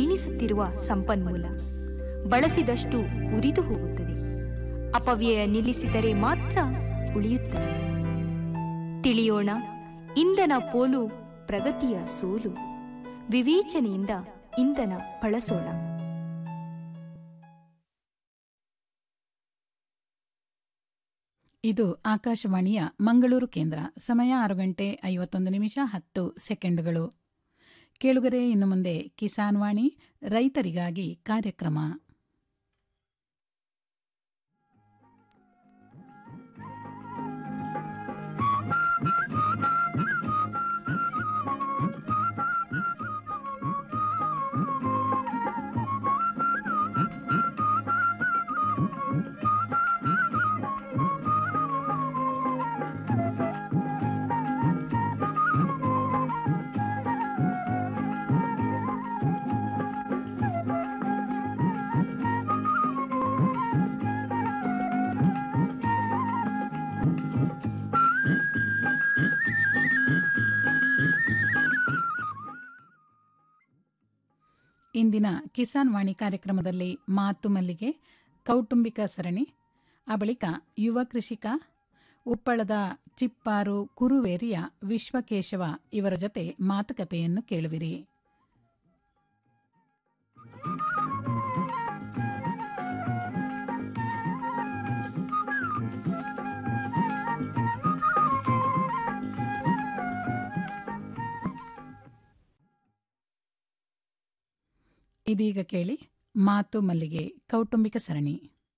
ಕ್ಷೀಣಿಸುತ್ತಿರುವ ಸಂಪನ್ಮೂಲ ಬಳಸಿದಷ್ಟು ಉರಿದು ಹೋಗುತ್ತದೆ ಅಪವ್ಯಯ ನಿಲ್ಲಿಸಿದರೆ ಮಾತ್ರ ಉಳಿಯುತ್ತದೆ ತಿಳಿಯೋಣ ಇಂಧನ ಪೋಲು ಪ್ರಗತಿಯ ಸೋಲು ವಿವೇಚನೆಯಿಂದ ಇಂಧನ ಬಳಸೋಣ ಇದು ಆಕಾಶವಾಣಿಯ ಮಂಗಳೂರು ಕೇಂದ್ರ ಸಮಯ ಆರು ಗಂಟೆ ಐವತ್ತೊಂದು ನಿಮಿಷ ಹತ್ತು ಸೆಕೆಂಡುಗಳು ಕೇಳುಗರೆ ಇನ್ನು ಮುಂದೆ ಕಿಸಾನ್ ವಾಣಿ ರೈತರಿಗಾಗಿ ಕಾರ್ಯಕ್ರಮ ಇಂದಿನ ಕಿಸಾನ್ ವಾಣಿ ಕಾರ್ಯಕ್ರಮದಲ್ಲಿ ಮಾತು ಮಲ್ಲಿಗೆ ಕೌಟುಂಬಿಕ ಸರಣಿ ಆ ಬಳಿಕ ಯುವ ಕೃಷಿಕ ಉಪ್ಪಳದ ಚಿಪ್ಪಾರು ಕುರುವೇರಿಯ ವಿಶ್ವಕೇಶವ ಇವರ ಜೊತೆ ಮಾತುಕತೆಯನ್ನು ಕೇಳುವಿರಿ ಇದೀಗ ಕೇಳಿ ಮಾತು ಮಲ್ಲಿಗೆ ಕೌಟುಂಬಿಕ ಸರಣಿ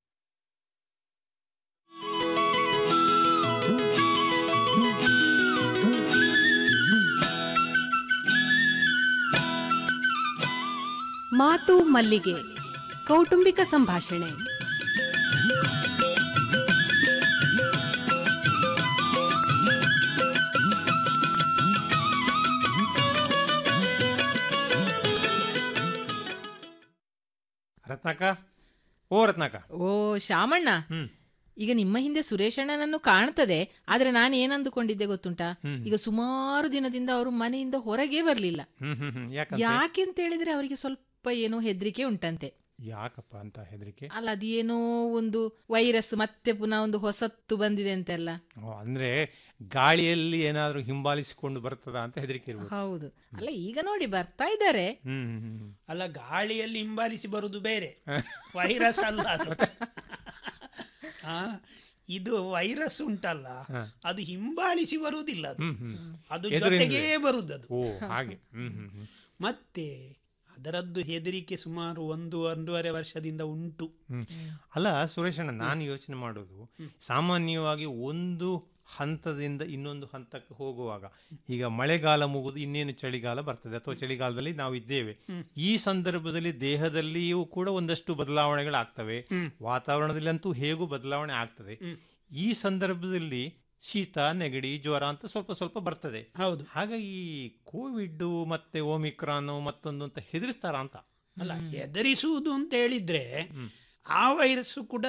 ಮಾತು ಮಲ್ಲಿಗೆ ಕೌಟುಂಬಿಕ ಸಂಭಾಷಣೆ ರತ್ನಾಕ ಓ ರತ್ನಾಕ ಓ ಶಾಮಣ್ಣ ಹ್ಮ್ ಈಗ ನಿಮ್ಮ ಹಿಂದೆ ಸುರೇಶಣ್ಣನನ್ನು ಕಾಣ್ತದೆ ಆದ್ರೆ ನಾನು ಏನಂದುಕೊಂಡಿದ್ದೆ ಗೊತ್ತುಂಟಾ ಹ್ಮ್. ಈಗ ಸುಮಾರು ದಿನದಿಂದ ಅವರು ಮನೆಯಿಂದ ಹೊರಗೆ ಬರ್ಲಿಲ್ಲ ಹ್ಮ್ ಹ್ಮ್ ಹ್ಮ್ ಯಾಕಂತ ಯಾಕೆಂತ ಹೇಳಿದ್ರೆ ಅವರಿಗೆ ಸ್ವಲ್ಪ ಏನೋ ಹೆದರಿಕೆ ಉಂಟಂತೆ ಯಾಕಪ್ಪ ಅಂತ ಹೆದರಿಕೆ ಅಲ್ಲ ಅದೇನೋ ಒಂದು ವೈರಸ್ ಮತ್ತೆ ಪುನಃ ಒಂದು ಹೊಸತ್ತು ಬಂದಿದೆ ಅಂತೆಲ್ಲ ಓ, ಅಂದ್ರೆ ಗಾಳಿಯಲ್ಲಿ ಏನಾದ್ರೂ ಹಿಂಬಾಲಿಸಿಕೊಂಡು ಬರ್ತದ ಅಂತ ಹೆದರಿಕೆ ಇರ್ಬೋದು ಹೌದು ಅಲ್ಲ ಈಗ ನೋಡಿ ಬರ್ತಾ ಇದ್ದಾರೆ ಹ್ಮ್ ಹ್ಮ್, ಹ್ಮ್ ಅಲ್ಲ ಗಾಳಿಯಲ್ಲಿ ಹಿಂಬಾಲಿಸಿ ಬರುದು ಬೇರೆ ವೈರಸ್ ಅಲ್ಲ ಅದು ಆ, ಇದು ವೈರಸ್ ಉಂಟಲ್ಲ ಹ. ಅದು ಹಿಂಬಾಲಿಸಿ ಬರುವುದಿಲ್ಲ ಅದು ಹ್ಮ್ ಹ್ಮ್ ಅದು ಎದುರಿಂದ. ಜೊತೆಗೇ ಬರುದದು ಓ ಹಾಗೆ ಹ್ಮ್ ಹ್ಮ್ ಹ್ಮ್ ಮತ್ತೆ ಅದರದ್ದು ಹೆದರಿಕೆ ಸುಮಾರು ಒಂದು ಒಂದೂವರೆ ವರ್ಷದಿಂದ ಉಂಟು ಹ್ಮ್. ಅಲ್ಲ ಸುರೇಶಣ್ಣ ನಾನು ಯೋಚನೆ ಮಾಡೋದು ಸಾಮಾನ್ಯವಾಗಿ ಒಂದು ಹಂತದಿಂದ ಇನ್ನೊಂದು ಹಂತಕ್ಕೆ ಹೋಗುವಾಗ ಈಗ ಮಳೆಗಾಲ ಮುಗಿದು ಇನ್ನೇನು ಚಳಿಗಾಲ ಬರ್ತದೆ ಅಥವಾ ಚಳಿಗಾಲದಲ್ಲಿ ನಾವು ಇದ್ದೇವೆ ಈ ಸಂದರ್ಭದಲ್ಲಿ ದೇಹದಲ್ಲಿಯೂ ಕೂಡ ಒಂದಷ್ಟು ಬದಲಾವಣೆಗಳಾಗ್ತವೆ ವಾತಾವರಣದಲ್ಲಿ ಅಂತೂ ಹೇಗೂ ಬದಲಾವಣೆ ಆಗ್ತದೆ ಈ ಸಂದರ್ಭದಲ್ಲಿ ಶೀತ ನೆಗಡಿ ಜ್ವರ ಅಂತ ಸ್ವಲ್ಪ ಸ್ವಲ್ಪ ಬರ್ತದೆ ಹೌದು ಹಾಗಾಗಿ ಕೋವಿಡ್ ಮತ್ತೆ ಓಮಿಕ್ರಾನ್ ಮತ್ತೊಂದು ಅಂತ ಹೆದರಿಸ್ತಾರ ಅಂತ ಅಲ್ಲ ಹೆದರಿಸುವುದು ಅಂತ ಹೇಳಿದ್ರೆ ಆ ವೈರಸ್ ಕೂಡ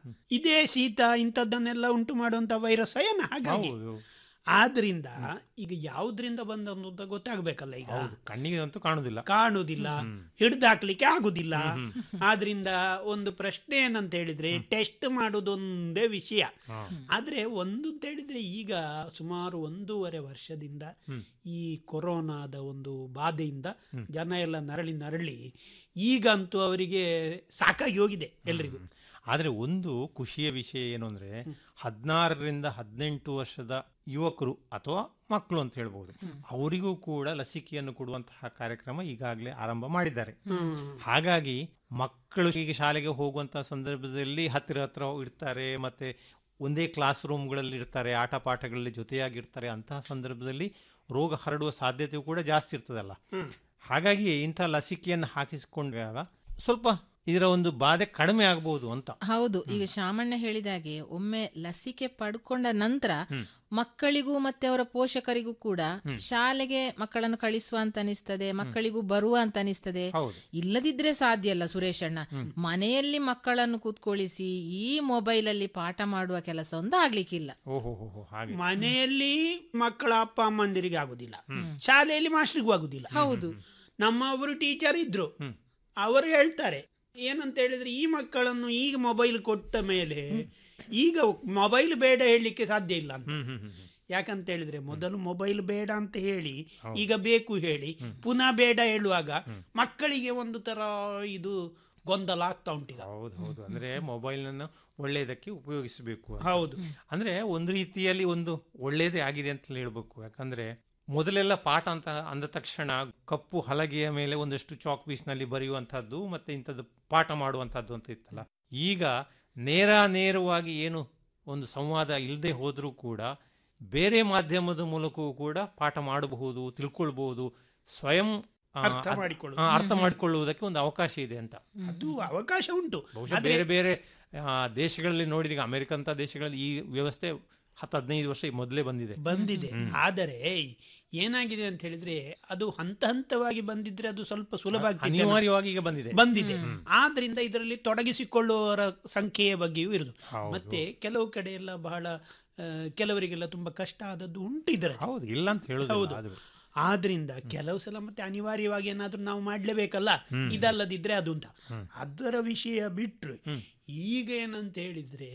ಇದೇ ಶೀತ ಇಂಥದ್ದನ್ನೆಲ್ಲ ಉಂಟು ಮಾಡುವಂತ ವೈರಸ್ ಏನ ಹಾಗಾಗಿ ಹೌದು ಆದ್ರಿಂದ ಈಗ ಯಾವುದ್ರಿಂದ ಬಂದದ್ದು ಅಂತ ಗೊತ್ತಾಗ್ಬೇಕಲ್ಲ ಈಗ ಹೌದು ಕಣ್ಣಿಗೆ ಅಂತೂ ಕಾಣುದಿಲ್ಲ ಕಾಣುವುದಿಲ್ಲ ಹಿಡ್ದಾಕ್ಲಿಕ್ಕೆ ಆಗುದಿಲ್ಲ ಆದ್ರಿಂದ ಒಂದು ಪ್ರಶ್ನೆ ಏನಂತ ಹೇಳಿದ್ರೆ ಟೆಸ್ಟ್ ಮಾಡುದೊಂದೇ ವಿಷಯ ಆದ್ರೆ ಒಂದು ಅಂತ ಹೇಳಿದ್ರೆ ಈಗ ಸುಮಾರು ಒಂದೂವರೆ ವರ್ಷದಿಂದ ಈ ಕೊರೋನಾದ ಒಂದು ಬಾಧೆಯಿಂದ ಜನ ಎಲ್ಲ ನರಳಿ ನರಳಿ ಈಗಂತೂ ಅವರಿಗೆ ಸಾಕಾಗಿ ಹೋಗಿದೆ ಎಲ್ರಿಗೂ ಆದರೆ ಒಂದು ಖುಷಿಯ ವಿಷಯ ಏನು ಅಂದರೆ ಹದಿನಾರರಿಂದ ಹದಿನೆಂಟು ವರ್ಷದ ಯುವಕರು ಅಥವಾ ಮಕ್ಕಳು ಅಂತ ಹೇಳ್ಬೋದು ಅವರಿಗೂ ಕೂಡ ಲಸಿಕೆಯನ್ನು ಕೊಡುವಂತಹ ಕಾರ್ಯಕ್ರಮ ಈಗಾಗಲೇ ಆರಂಭ ಮಾಡಿದ್ದಾರೆ ಹಾಗಾಗಿ ಮಕ್ಕಳು ಈಗ ಶಾಲೆಗೆ ಹೋಗುವಂತಹ ಸಂದರ್ಭದಲ್ಲಿ ಹತ್ತಿರ ಹತ್ರ ಇರ್ತಾರೆ ಮತ್ತೆ ಒಂದೇ ಕ್ಲಾಸ್ ರೂಮ್ಗಳಲ್ಲಿ ಇರ್ತಾರೆ ಆಟ ಪಾಠಗಳಲ್ಲಿ ಜೊತೆಯಾಗಿರ್ತಾರೆ ಅಂತಹ ಸಂದರ್ಭದಲ್ಲಿ ರೋಗ ಹರಡುವ ಸಾಧ್ಯತೆಯೂ ಕೂಡ ಜಾಸ್ತಿ ಇರ್ತದಲ್ಲ ಹಾಗಾಗಿ ಇಂಥ ಲಸಿಕೆಯನ್ನು ಹಾಕಿಸಿಕೊಂಡಾಗ ಸ್ವಲ್ಪ ಇದರ ಒಂದು ಬಾಧೆ ಕಡಿಮೆ ಆಗಬಹುದು ಅಂತ ಹೌದು ಈಗ ಶಾಮಣ್ಣ ಹೇಳಿದಾಗೆ ಒಮ್ಮೆ ಲಸಿಕೆ ಪಡ್ಕೊಂಡ ನಂತರ ಮಕ್ಕಳಿಗೂ ಮತ್ತೆ ಅವರ ಪೋಷಕರಿಗೂ ಕೂಡ ಶಾಲೆಗೆ ಮಕ್ಕಳನ್ನು ಕಳಿಸುವ ಅಂತ ಅನಿಸ್ತದೆ ಮಕ್ಕಳಿಗೂ ಬರುವ ಅಂತ ಅನಿಸ್ತದೆ ಹೌದು ಇಲ್ಲದಿದ್ರೆ ಸಾಧ್ಯ ಅಲ್ಲ ಸುರೇಶಣ್ಣ ಮನೆಯಲ್ಲಿ ಮಕ್ಕಳನ್ನು ಕೂತ್ಕೊಳ್ಳಿಸಿ ಈ ಮೊಬೈಲ್ ಅಲ್ಲಿ ಪಾಠ ಮಾಡುವ ಕೆಲಸ ಒಂದು ಆಗ್ಲಿಕ್ಕಿಲ್ಲ ಓಹೋ ಹೋ ಹೋ ಹಾಗೆ ಮನೆಯಲ್ಲಿ ಮಕ್ಕಳ ಅಪ್ಪ ಅಮ್ಮಂದಿರಿಗೆ ಆಗುದಿಲ್ಲ ಶಾಲೆಯಲ್ಲಿ ಮಾಸ್ಟ್ರಿಗೂ ಆಗುದಿಲ್ಲ ಹೌದು ನಮ್ಮ ಒಬ್ಬರು ಟೀಚರ್ ಇದ್ರು ಅವರು ಹೇಳ್ತಾರೆ ಏನಂತ ಹೇಳಿದ್ರೆ ಈ ಮಕ್ಕಳನ್ನು ಈಗ ಮೊಬೈಲ್ ಕೊಟ್ಟ ಮೇಲೆ ಈಗ ಮೊಬೈಲ್ ಬೇಡ ಹೇಳಲಿಕ್ಕೆ ಸಾಧ್ಯ ಇಲ್ಲ ಅಂತ ಹ್ಮ್ ಹ್ಮ್ ಹ್ಮ್ ಹ್ಮ್. ಯಾಕಂತ ಹೇಳಿದ್ರೆ ಮೊದಲು ಮೊಬೈಲ್ ಬೇಡ ಅಂತ ಹೇಳಿ ಈಗ ಬೇಕು ಹೇಳಿ ಪುನಃ ಬೇಡ ಹೇಳುವಾಗ ಮಕ್ಕಳಿಗೆ ಒಂದು ತರ ಇದು ಗೊಂದಲ ಆಗ್ತಾ ಉಂಟಿಗ ಹೌದು ಹೌದು ಅಂದ್ರೆ ಮೊಬೈಲ್ ಅನ್ನು ಒಳ್ಳೆಯದಕ್ಕೆ ಉಪಯೋಗಿಸಬೇಕು ಅಂತ. ಹೌದು ಅಂದ್ರೆ ಒಂದು ರೀತಿಯಲ್ಲಿ ಒಂದು ಒಳ್ಳೇದೇ ಆಗಿದೆ ಅಂತ ಹೇಳ್ಬೇಕು ಯಾಕಂದ್ರೆ ಮೊದಲೆಲ್ಲ ಪಾಠ ಅಂತ ಅಂದ ತಕ್ಷಣ ಕಪ್ಪು ಹಲಗೆಯ ಮೇಲೆ ಒಂದಷ್ಟು ಚಾಕ್ ಪೀಸ್ನಲ್ಲಿ ಬರೆಯುವಂತಹದ್ದು ಮತ್ತೆ ಇಂಥದ್ದು ಪಾಠ ಮಾಡುವಂತಹದ್ದು ಅಂತ ಇತ್ತಲ್ಲ ಈಗ ನೇರ ನೇರವಾಗಿ ಏನು ಒಂದು ಸಂವಾದ ಇಲ್ಲದೆ ಹೋದರೂ ಕೂಡ ಬೇರೆ ಮಾಧ್ಯಮದ ಮೂಲಕವೂ ಕೂಡ ಪಾಠ ಮಾಡಬಹುದು ತಿಳ್ಕೊಳ್ಬಹುದು ಸ್ವಯಂ ಆ, ಅರ್ಥ ಅದ್- ಮಾಡಿಕೊಳ್ಳುವುದು. ಆ, ಅರ್ಥ ಮಾಡಿಕೊಳ್ಳುವುದಕ್ಕೆ ಒಂದು ಅವಕಾಶ ಇದೆ ಅಂತ ಅದು ಅವಕಾಶ ಉಂಟು ಬಹುಶಃ ಆದ್ರೆ ಬೇರೆ ಬೇರೆ ಆ, ದೇಶಗಳಲ್ಲಿ ನೋಡಿದ್ರೆ ಈಗ ಅಮೆರಿಕ ಅಂತ ದೇಶಗಳಲ್ಲಿ ಈ ವ್ಯವಸ್ಥೆ ಹತ್ತು ಹದಿನೈದು ವರ್ಷ ಮೊದಲೇ ಬಂದಿದೆ ಬಂದಿದೆ ಆದರೆ ಏನಾಗಿದೆ ಅಂತ ಹೇಳಿದ್ರೆ ಅದು ಹಂತ ಹಂತವಾಗಿ ಬಂದಿದ್ರೆ ಅದು ಸ್ವಲ್ಪ ಸುಲಭ ಆಗ್ತಿತ್ತು ಅನಿವಾರ್ಯವಾಗಿ ಈಗ ಬಂದಿದೆ ಬಂದಿದೆ ಆದ್ರಿಂದ ಇದರಲ್ಲಿ ತೊಡಗಿಸಿಕೊಳ್ಳುವವರ ಸಂಖ್ಯೆಯ ಬಗ್ಗೆಯೂ ಇರುದು ಹೌದು. ಮತ್ತೆ ಕೆಲವು ಕಡೆ ಎಲ್ಲ ಬಹಳ ಆ, ಕೆಲವರಿಗೆಲ್ಲ ತುಂಬಾ ಕಷ್ಟ ಆದದ್ದು ಉಂಟು ಇದರಲ್ಲಿ ಹೌದು ಇಲ್ಲ ಅಂತ ಹೇಳುದು ಹೌದು. ಅದು ಆದ್ರಿಂದ ಕೆಲವು ಸಲ ಮತ್ತೆ ಅನಿವಾರ್ಯವಾಗಿ ಏನಾದ್ರೂ ನಾವು ಮಾಡ್ಲೇಬೇಕಲ್ಲ ಇದಲ್ಲದಿದ್ರೆ ಅದು ಅಂತ ಅದರ ವಿಷಯ ಬಿಟ್ರು ಈಗ ಏನಂತ ಹೇಳಿದ್ರೆ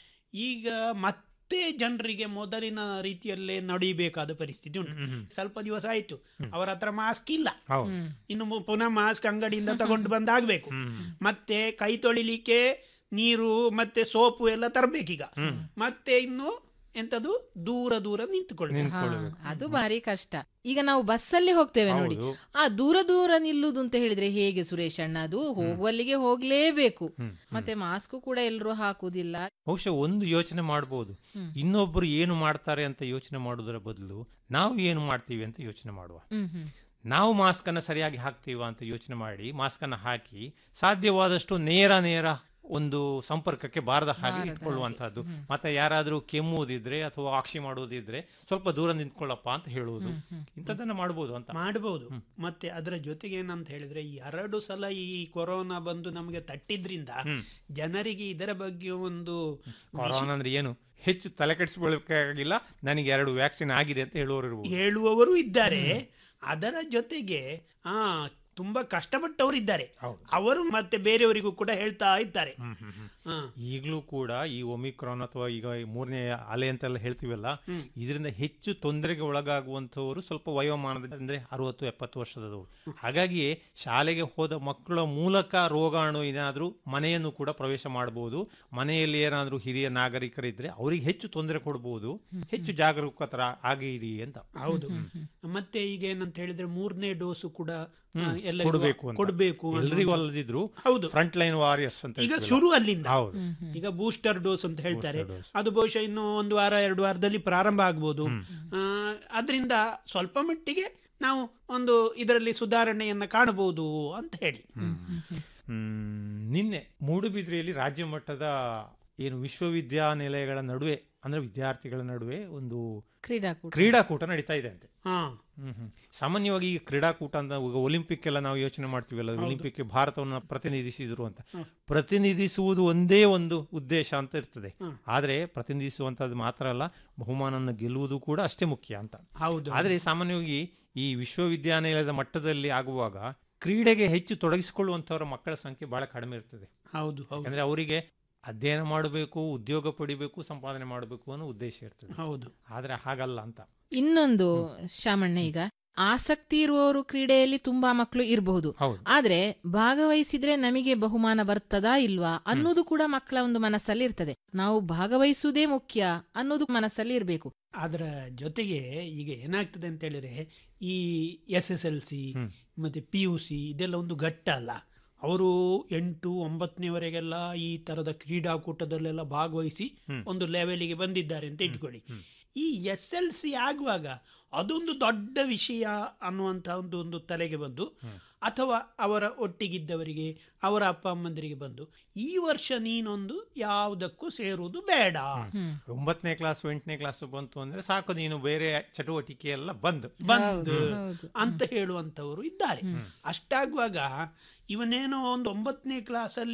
ಈಗ ಮತ್ತೆ ಜನರಿಗೆ ಮೊದಲಿನ ರೀತಿಯಲ್ಲೇ ನಡಿಬೇಕಾದ ಪರಿಸ್ಥಿತಿ ಉಂಟು ಸ್ವಲ್ಪ ದಿವಸ ಆಯ್ತು ಅವರ ಹತ್ರ ಮಾಸ್ಕ್ ಇಲ್ಲ ಹೌದು ಇನ್ನು ಮು- ಪುನಃ ಮಾಸ್ಕ್ ಅಂಗಡಿಯಿಂದ ತಗೊಂಡು ಬಂದಾಗಬೇಕು ಮತ್ತೆ ಕೈ ತೊಳಿಲಿಕ್ಕೆ ನೀರು ಮತ್ತೆ ಸೋಪು ಎಲ್ಲ ತರಬೇಕೀಗ ಮತ್ತೆ ಇನ್ನು ಎಂತದು ದೂರ ದೂರ ನಿಂತುಕೊಳ್ಳಿ ಹಾ, ಅದು ಭಾರಿ ಕಷ್ಟ ಈಗ ನಾವು ಬಸ್ಸಲ್ಲಿ ಹೋಗ್ತೇವೆ ನೋಡಿ ಹೌದು. ಆ ದೂರ ದೂರ ನಿಲ್ಲುದು ಅಂತ ಹೇಳಿದ್ರೆ ಹೇಗೆ ಸುರೇಶ್ ಅಣ್ಣ ಅದು ಹೋಗುವಲ್ಲಿಗೆ ಹೋಗ್ಲೇಬೇಕು ಮತ್ತೆ ಮಾಸ್ಕ್ ಕೂಡ ಎಲ್ಲರೂ ಹಾಕುದಿಲ್ಲ ಬಹುಶಃ ಒಂದು ಯೋಚನೆ ಮಾಡಬಹುದು ಇನ್ನೊಬ್ಬರು ಏನು ಮಾಡ್ತಾರೆ ಅಂತ ಯೋಚನೆ ಮಾಡುವುದರ ಬದಲು ನಾವು ಏನು ಮಾಡ್ತೀವಿ ಅಂತ ಯೋಚನೆ ಮಾಡುವ ಹ್ಮ್ ಹ್ಮ್ ನಾವು ಮಾಸ್ಕ್ ಅನ್ನ ಸರಿಯಾಗಿ ಹಾಕ್ತೀವ ಅಂತ ಯೋಚನೆ ಮಾಡಿ ಮಾಸ್ಕ್ ಅನ್ನ ಹಾಕಿ ಸಾಧ್ಯವಾದಷ್ಟು ನೇರ ನೇರ ಒಂದು ಸಂಪರ್ಕಕ್ಕೆ ಬಾರದ ಹಾಗೆ ಇಟ್ಕೊಳ್ಳುವಂತಹದ್ದು ಮತ್ತೆ ಯಾರಾದರೂ ಕೆಮ್ಮುವುದಿದ್ರೆ ಅಥವಾ ಆಕ್ಷಿ ಮಾಡುವುದಿದ್ರೆ ಸ್ವಲ್ಪ ದೂರ ನಿಂತ್ಕೊಳ್ಳಪ್ಪ ಅಂತ ಹೇಳುವುದು ಇಂಥದ್ದನ್ನ ಮಾಡಬಹುದು ಅಂತ ಮಾಡಬಹುದು ಮತ್ತೆ ಅದರ ಜೊತೆಗೆ ಏನಂತ ಹೇಳಿದ್ರೆ ಈ ಎರಡು ಸಲ ಈ ಕೊರೋನಾ ಬಂದು ನಮಗೆ ತಟ್ಟಿದ್ರಿಂದ ಜನರಿಗೆ ಇದರ ಬಗ್ಗೆ ಒಂದು ಕೊರೋನಾ ಅಂದ್ರೆ ಏನು ಹೆಚ್ಚು ತಲೆ ಕೆಡಿಸ್ಕೊಳ್ಬೇಕಾಗಿಲ್ಲ ನನಗೆ ಎರಡು ವ್ಯಾಕ್ಸಿನ್ ಆಗಿದೆ ಅಂತ ಹೇಳುವವರು ಇರ್ಬೋದು ಹೇಳುವವರು ಇದ್ದಾರೆ ಅದರ ಜೊತೆಗೆ ಆ ತುಂಬಾ ಕಷ್ಟಪಟ್ಟವರು ಇದ್ದಾರೆ ಹೌದು. ಅವರು ಮತ್ತೆ ಬೇರೆಯವರಿಗೂ ಕೂಡ ಹೇಳ್ತಾ ಇದ್ದಾರೆ ಹಾ. ಈಗಲೂ ಕೂಡ ಈ ಒಮಿಕ್ರಾನ್ ಅಥವಾ ಈಗ ಈ ಮೂರನೇ ಅಲೆ ಅಂತೆಲ್ಲ ಹೇಳ್ತೀವಲ್ಲ ಇದರಿಂದ ಹೆಚ್ಚು ತೊಂದರೆಗೆ ಒಳಗಾಗುವಂಥವರು ಸ್ವಲ್ಪ ವಯೋಮಾನದ ಅಂದ್ರೆ ಅರವತ್ತು ಎಪ್ಪತ್ತು ವರ್ಷದವರು ಹಾಗಾಗಿ ಶಾಲೆಗೆ ಹೋದ ಮಕ್ಕಳ ಮೂಲಕ ರೋಗಾಣು ಏನಾದರೂ ಮನೆಯನ್ನು ಕೂಡ ಪ್ರವೇಶ ಮಾಡಬಹುದು ಮನೆಯಲ್ಲಿ ಏನಾದರೂ ಹಿರಿಯ ನಾಗರಿಕರಿದ್ರೆ ಅವರಿಗೆ ಹೆಚ್ಚು ತೊಂದರೆ ಕೊಡಬಹುದು ಹೆಚ್ಚು ಜಾಗರೂಕತರ ಆಗಿರಿ ಅಂತ ಹೌದು ಮತ್ತೆ ಈಗ ಏನಂತ ಹೇಳಿದ್ರೆ ಮೂರನೇ ಡೋಸು ಕೂಡ ಆ, ಎಲ್ಲರಿಗೂ ಕೊಡಬೇಕು ಅಂತ. ಕೊಡಬೇಕು ಎಲ್ರಿಗೂ ಅಲ್ಲದಿದ್ರು ಹೌದು ಫ್ರಂಟ್ ಲೈನ್ ವಾರಿಯರ್ಸ್ ಅಂತ ಈಗ ಹೇಳ್ತೀವಲ್ಲ. ಶುರು ಅಲ್ಲಿಂದ ಹೌದು ಈಗ ಬೂಸ್ಟರ್ ಡೋಸ್ ಅಂತ ಹೇಳ್ತಾರೆ Booster dose. ಅದು ಬಹುಶಃ ಇನ್ನು ಒಂದು ವಾರ ಎರಡು ವಾರದಲ್ಲಿ ಪ್ರಾರಂಭ ಆಗ್ಬೋದು ಅದರಿಂದ ಸ್ವಲ್ಪ ಮಟ್ಟಿಗೆ ನಾವು ಒಂದು ಇದರಲ್ಲಿ ಸುಧಾರಣೆಯನ್ನ ಕಾಣಬಹುದು ಅಂತ ಹೇಳಿ ಹ್ಮ್, ನಿನ್ನೆ ಮೂಡುಬಿದ್ರೆಯಲ್ಲಿ ರಾಜ್ಯ ಮಟ್ಟದ ಏನು ವಿಶ್ವವಿದ್ಯಾನಿಲಯಗಳ ನಡುವೆ ಅಂದ್ರೆ ವಿದ್ಯಾರ್ಥಿಗಳ ನಡುವೆ ಒಂದು ಕ್ರೀಡಾಕೂಟ ಕ್ರೀಡಾಕೂಟ ನಡೀತಾ ಇದೆ ಅಂತೆ ಹಾ ಹ್ಮ್ ಹ್ಮ್. ಸಾಮಾನ್ಯವಾಗಿ ಈ ಕ್ರೀಡಾಕೂಟ ಅಂತ ಈಗ ಒಲಿಂಪಿಕ್ ಎಲ್ಲ ನಾವು ಯೋಚನೆ ಮಾಡ್ತೀವಲ್ಲ ಒಲಿಂಪಿಕ್ ಭಾರತವನ್ನು ಪ್ರತಿನಿಧಿಸಿದ್ರು ಅಂತ ಪ್ರತಿನಿಧಿಸುವುದು ಒಂದೇ ಒಂದು ಉದ್ದೇಶ ಅಂತ ಇರ್ತದೆ ಆದ್ರೆ ಪ್ರತಿನಿಧಿಸುವಂತದ್ದು ಮಾತ್ರ ಅಲ್ಲ ಬಹುಮಾನವನ್ನು ಗೆಲ್ಲುವುದು ಕೂಡ ಅಷ್ಟೇ ಮುಖ್ಯ ಅಂತ ಹೌದು ಆದರೆ ಸಾಮಾನ್ಯವಾಗಿ ಈ ವಿಶ್ವವಿದ್ಯಾನಿಲಯದ ಮಟ್ಟದಲ್ಲಿ ಆಗುವಾಗ ಕ್ರೀಡೆಗೆ ಹೆಚ್ಚು ತೊಡಗಿಸಿಕೊಳ್ಳುವಂತವರ ಮಕ್ಕಳ ಸಂಖ್ಯೆ ಬಹಳ ಕಡಿಮೆ ಇರ್ತದೆ ಹೌದು ಹೌದು ಯಾಕಂದ್ರೆ ಅವರಿಗೆ ಅಧ್ಯಯನ ಮಾಡಬೇಕು ಉದ್ಯೋಗ ಪಡಿಬೇಕು ಸಂಪಾದನೆ ಮಾಡಬೇಕು ಅನ್ನೋ ಉದ್ದೇಶ ಇರ್ತದೆ ಹೌದು ಆದ್ರೆ ಹಾಗಲ್ಲ ಅಂತ ಇನ್ನೊಂದು ಶಾಮಣ್ಣ ಈಗ ಆಸಕ್ತಿ ಇರುವವರು ಕ್ರೀಡೆಯಲ್ಲಿ ತುಂಬಾ ಮಕ್ಕಳು ಇರಬಹುದು ಹೌದು ಆದ್ರೆ ಭಾಗವಹಿಸಿದ್ರೆ ನಮಗೆ ಬಹುಮಾನ ಬರ್ತದಾ ಇಲ್ವಾ ಅನ್ನೋದು ಕೂಡ ಮಕ್ಕಳ ಒಂದು ಮನಸ್ಸಲ್ಲಿ ಇರ್ತದೆ ನಾವು ಭಾಗವಹಿಸುವುದೇ ಮುಖ್ಯ ಅನ್ನೋದು ಮನಸ್ಸಲ್ಲಿ ಇರಬೇಕು ಅದರ ಜೊತೆಗೆ ಈಗ ಏನಾಗ್ತದೆ ಅಂತ ಹೇಳಿದ್ರೆ ಈ ಎಸ್ ಎಸ್ ಎಲ್ ಸಿ ಮತ್ತೆ ಪಿ ಯು ಸಿ ಇದೆಲ್ಲ ಒಂದು ಘಟ್ಟ ಅಲ್ಲ ಅವರು ಎಂಟು ಒಂಬತ್ತನೇವರೆಗೆಲ್ಲ ಈ ತರದ ಕ್ರೀಡಾಕೂಟದಲ್ಲೆಲ್ಲ ಭಾಗವಹಿಸಿ ಒಂದು ಲೆವೆಲಿಗೆ ಬಂದಿದ್ದಾರೆ ಅಂತ ಇಟ್ಕೊಳ್ಳಿ ಈ ಎಸ್ ಎಲ್ ಸಿ ಆಗುವಾಗ ಅದೊಂದು ದೊಡ್ಡ ವಿಷಯ ಅನ್ನುವಂಥ ಒಂದು ಒಂದು ತಲೆಗೆ ಬಂದು ಅಥವಾ ಅವರ ಒಟ್ಟಿಗಿದ್ದವರಿಗೆ ಅವರ ಅಪ್ಪ ಅಮ್ಮಂದಿರಿಗೆ ಬಂದು ಈ ವರ್ಷ ನೀನೊಂದು ಯಾವುದಕ್ಕೂ ಸೇರುವುದು ಬೇಡ ಒಂಬತ್ತನೇ ಕ್ಲಾಸ್ ಎಂಟನೇ ಕ್ಲಾಸ್ ಬಂತು ಅಂದ್ರೆ ಸಾಕು ನೀನು ಬೇರೆ ಚಟುವಟಿಕೆ ಎಲ್ಲ ಬಂದು ಬಂದು ಅಂತ ಹೇಳುವಂತವರು ಇದ್ದಾರೆ ಅಷ್ಟಾಗುವಾಗ ಇವನೇನೋ ಒಂದು ಒಂಬತ್ತನೇ ಕ್ಲಾಸಲ್ಲಿ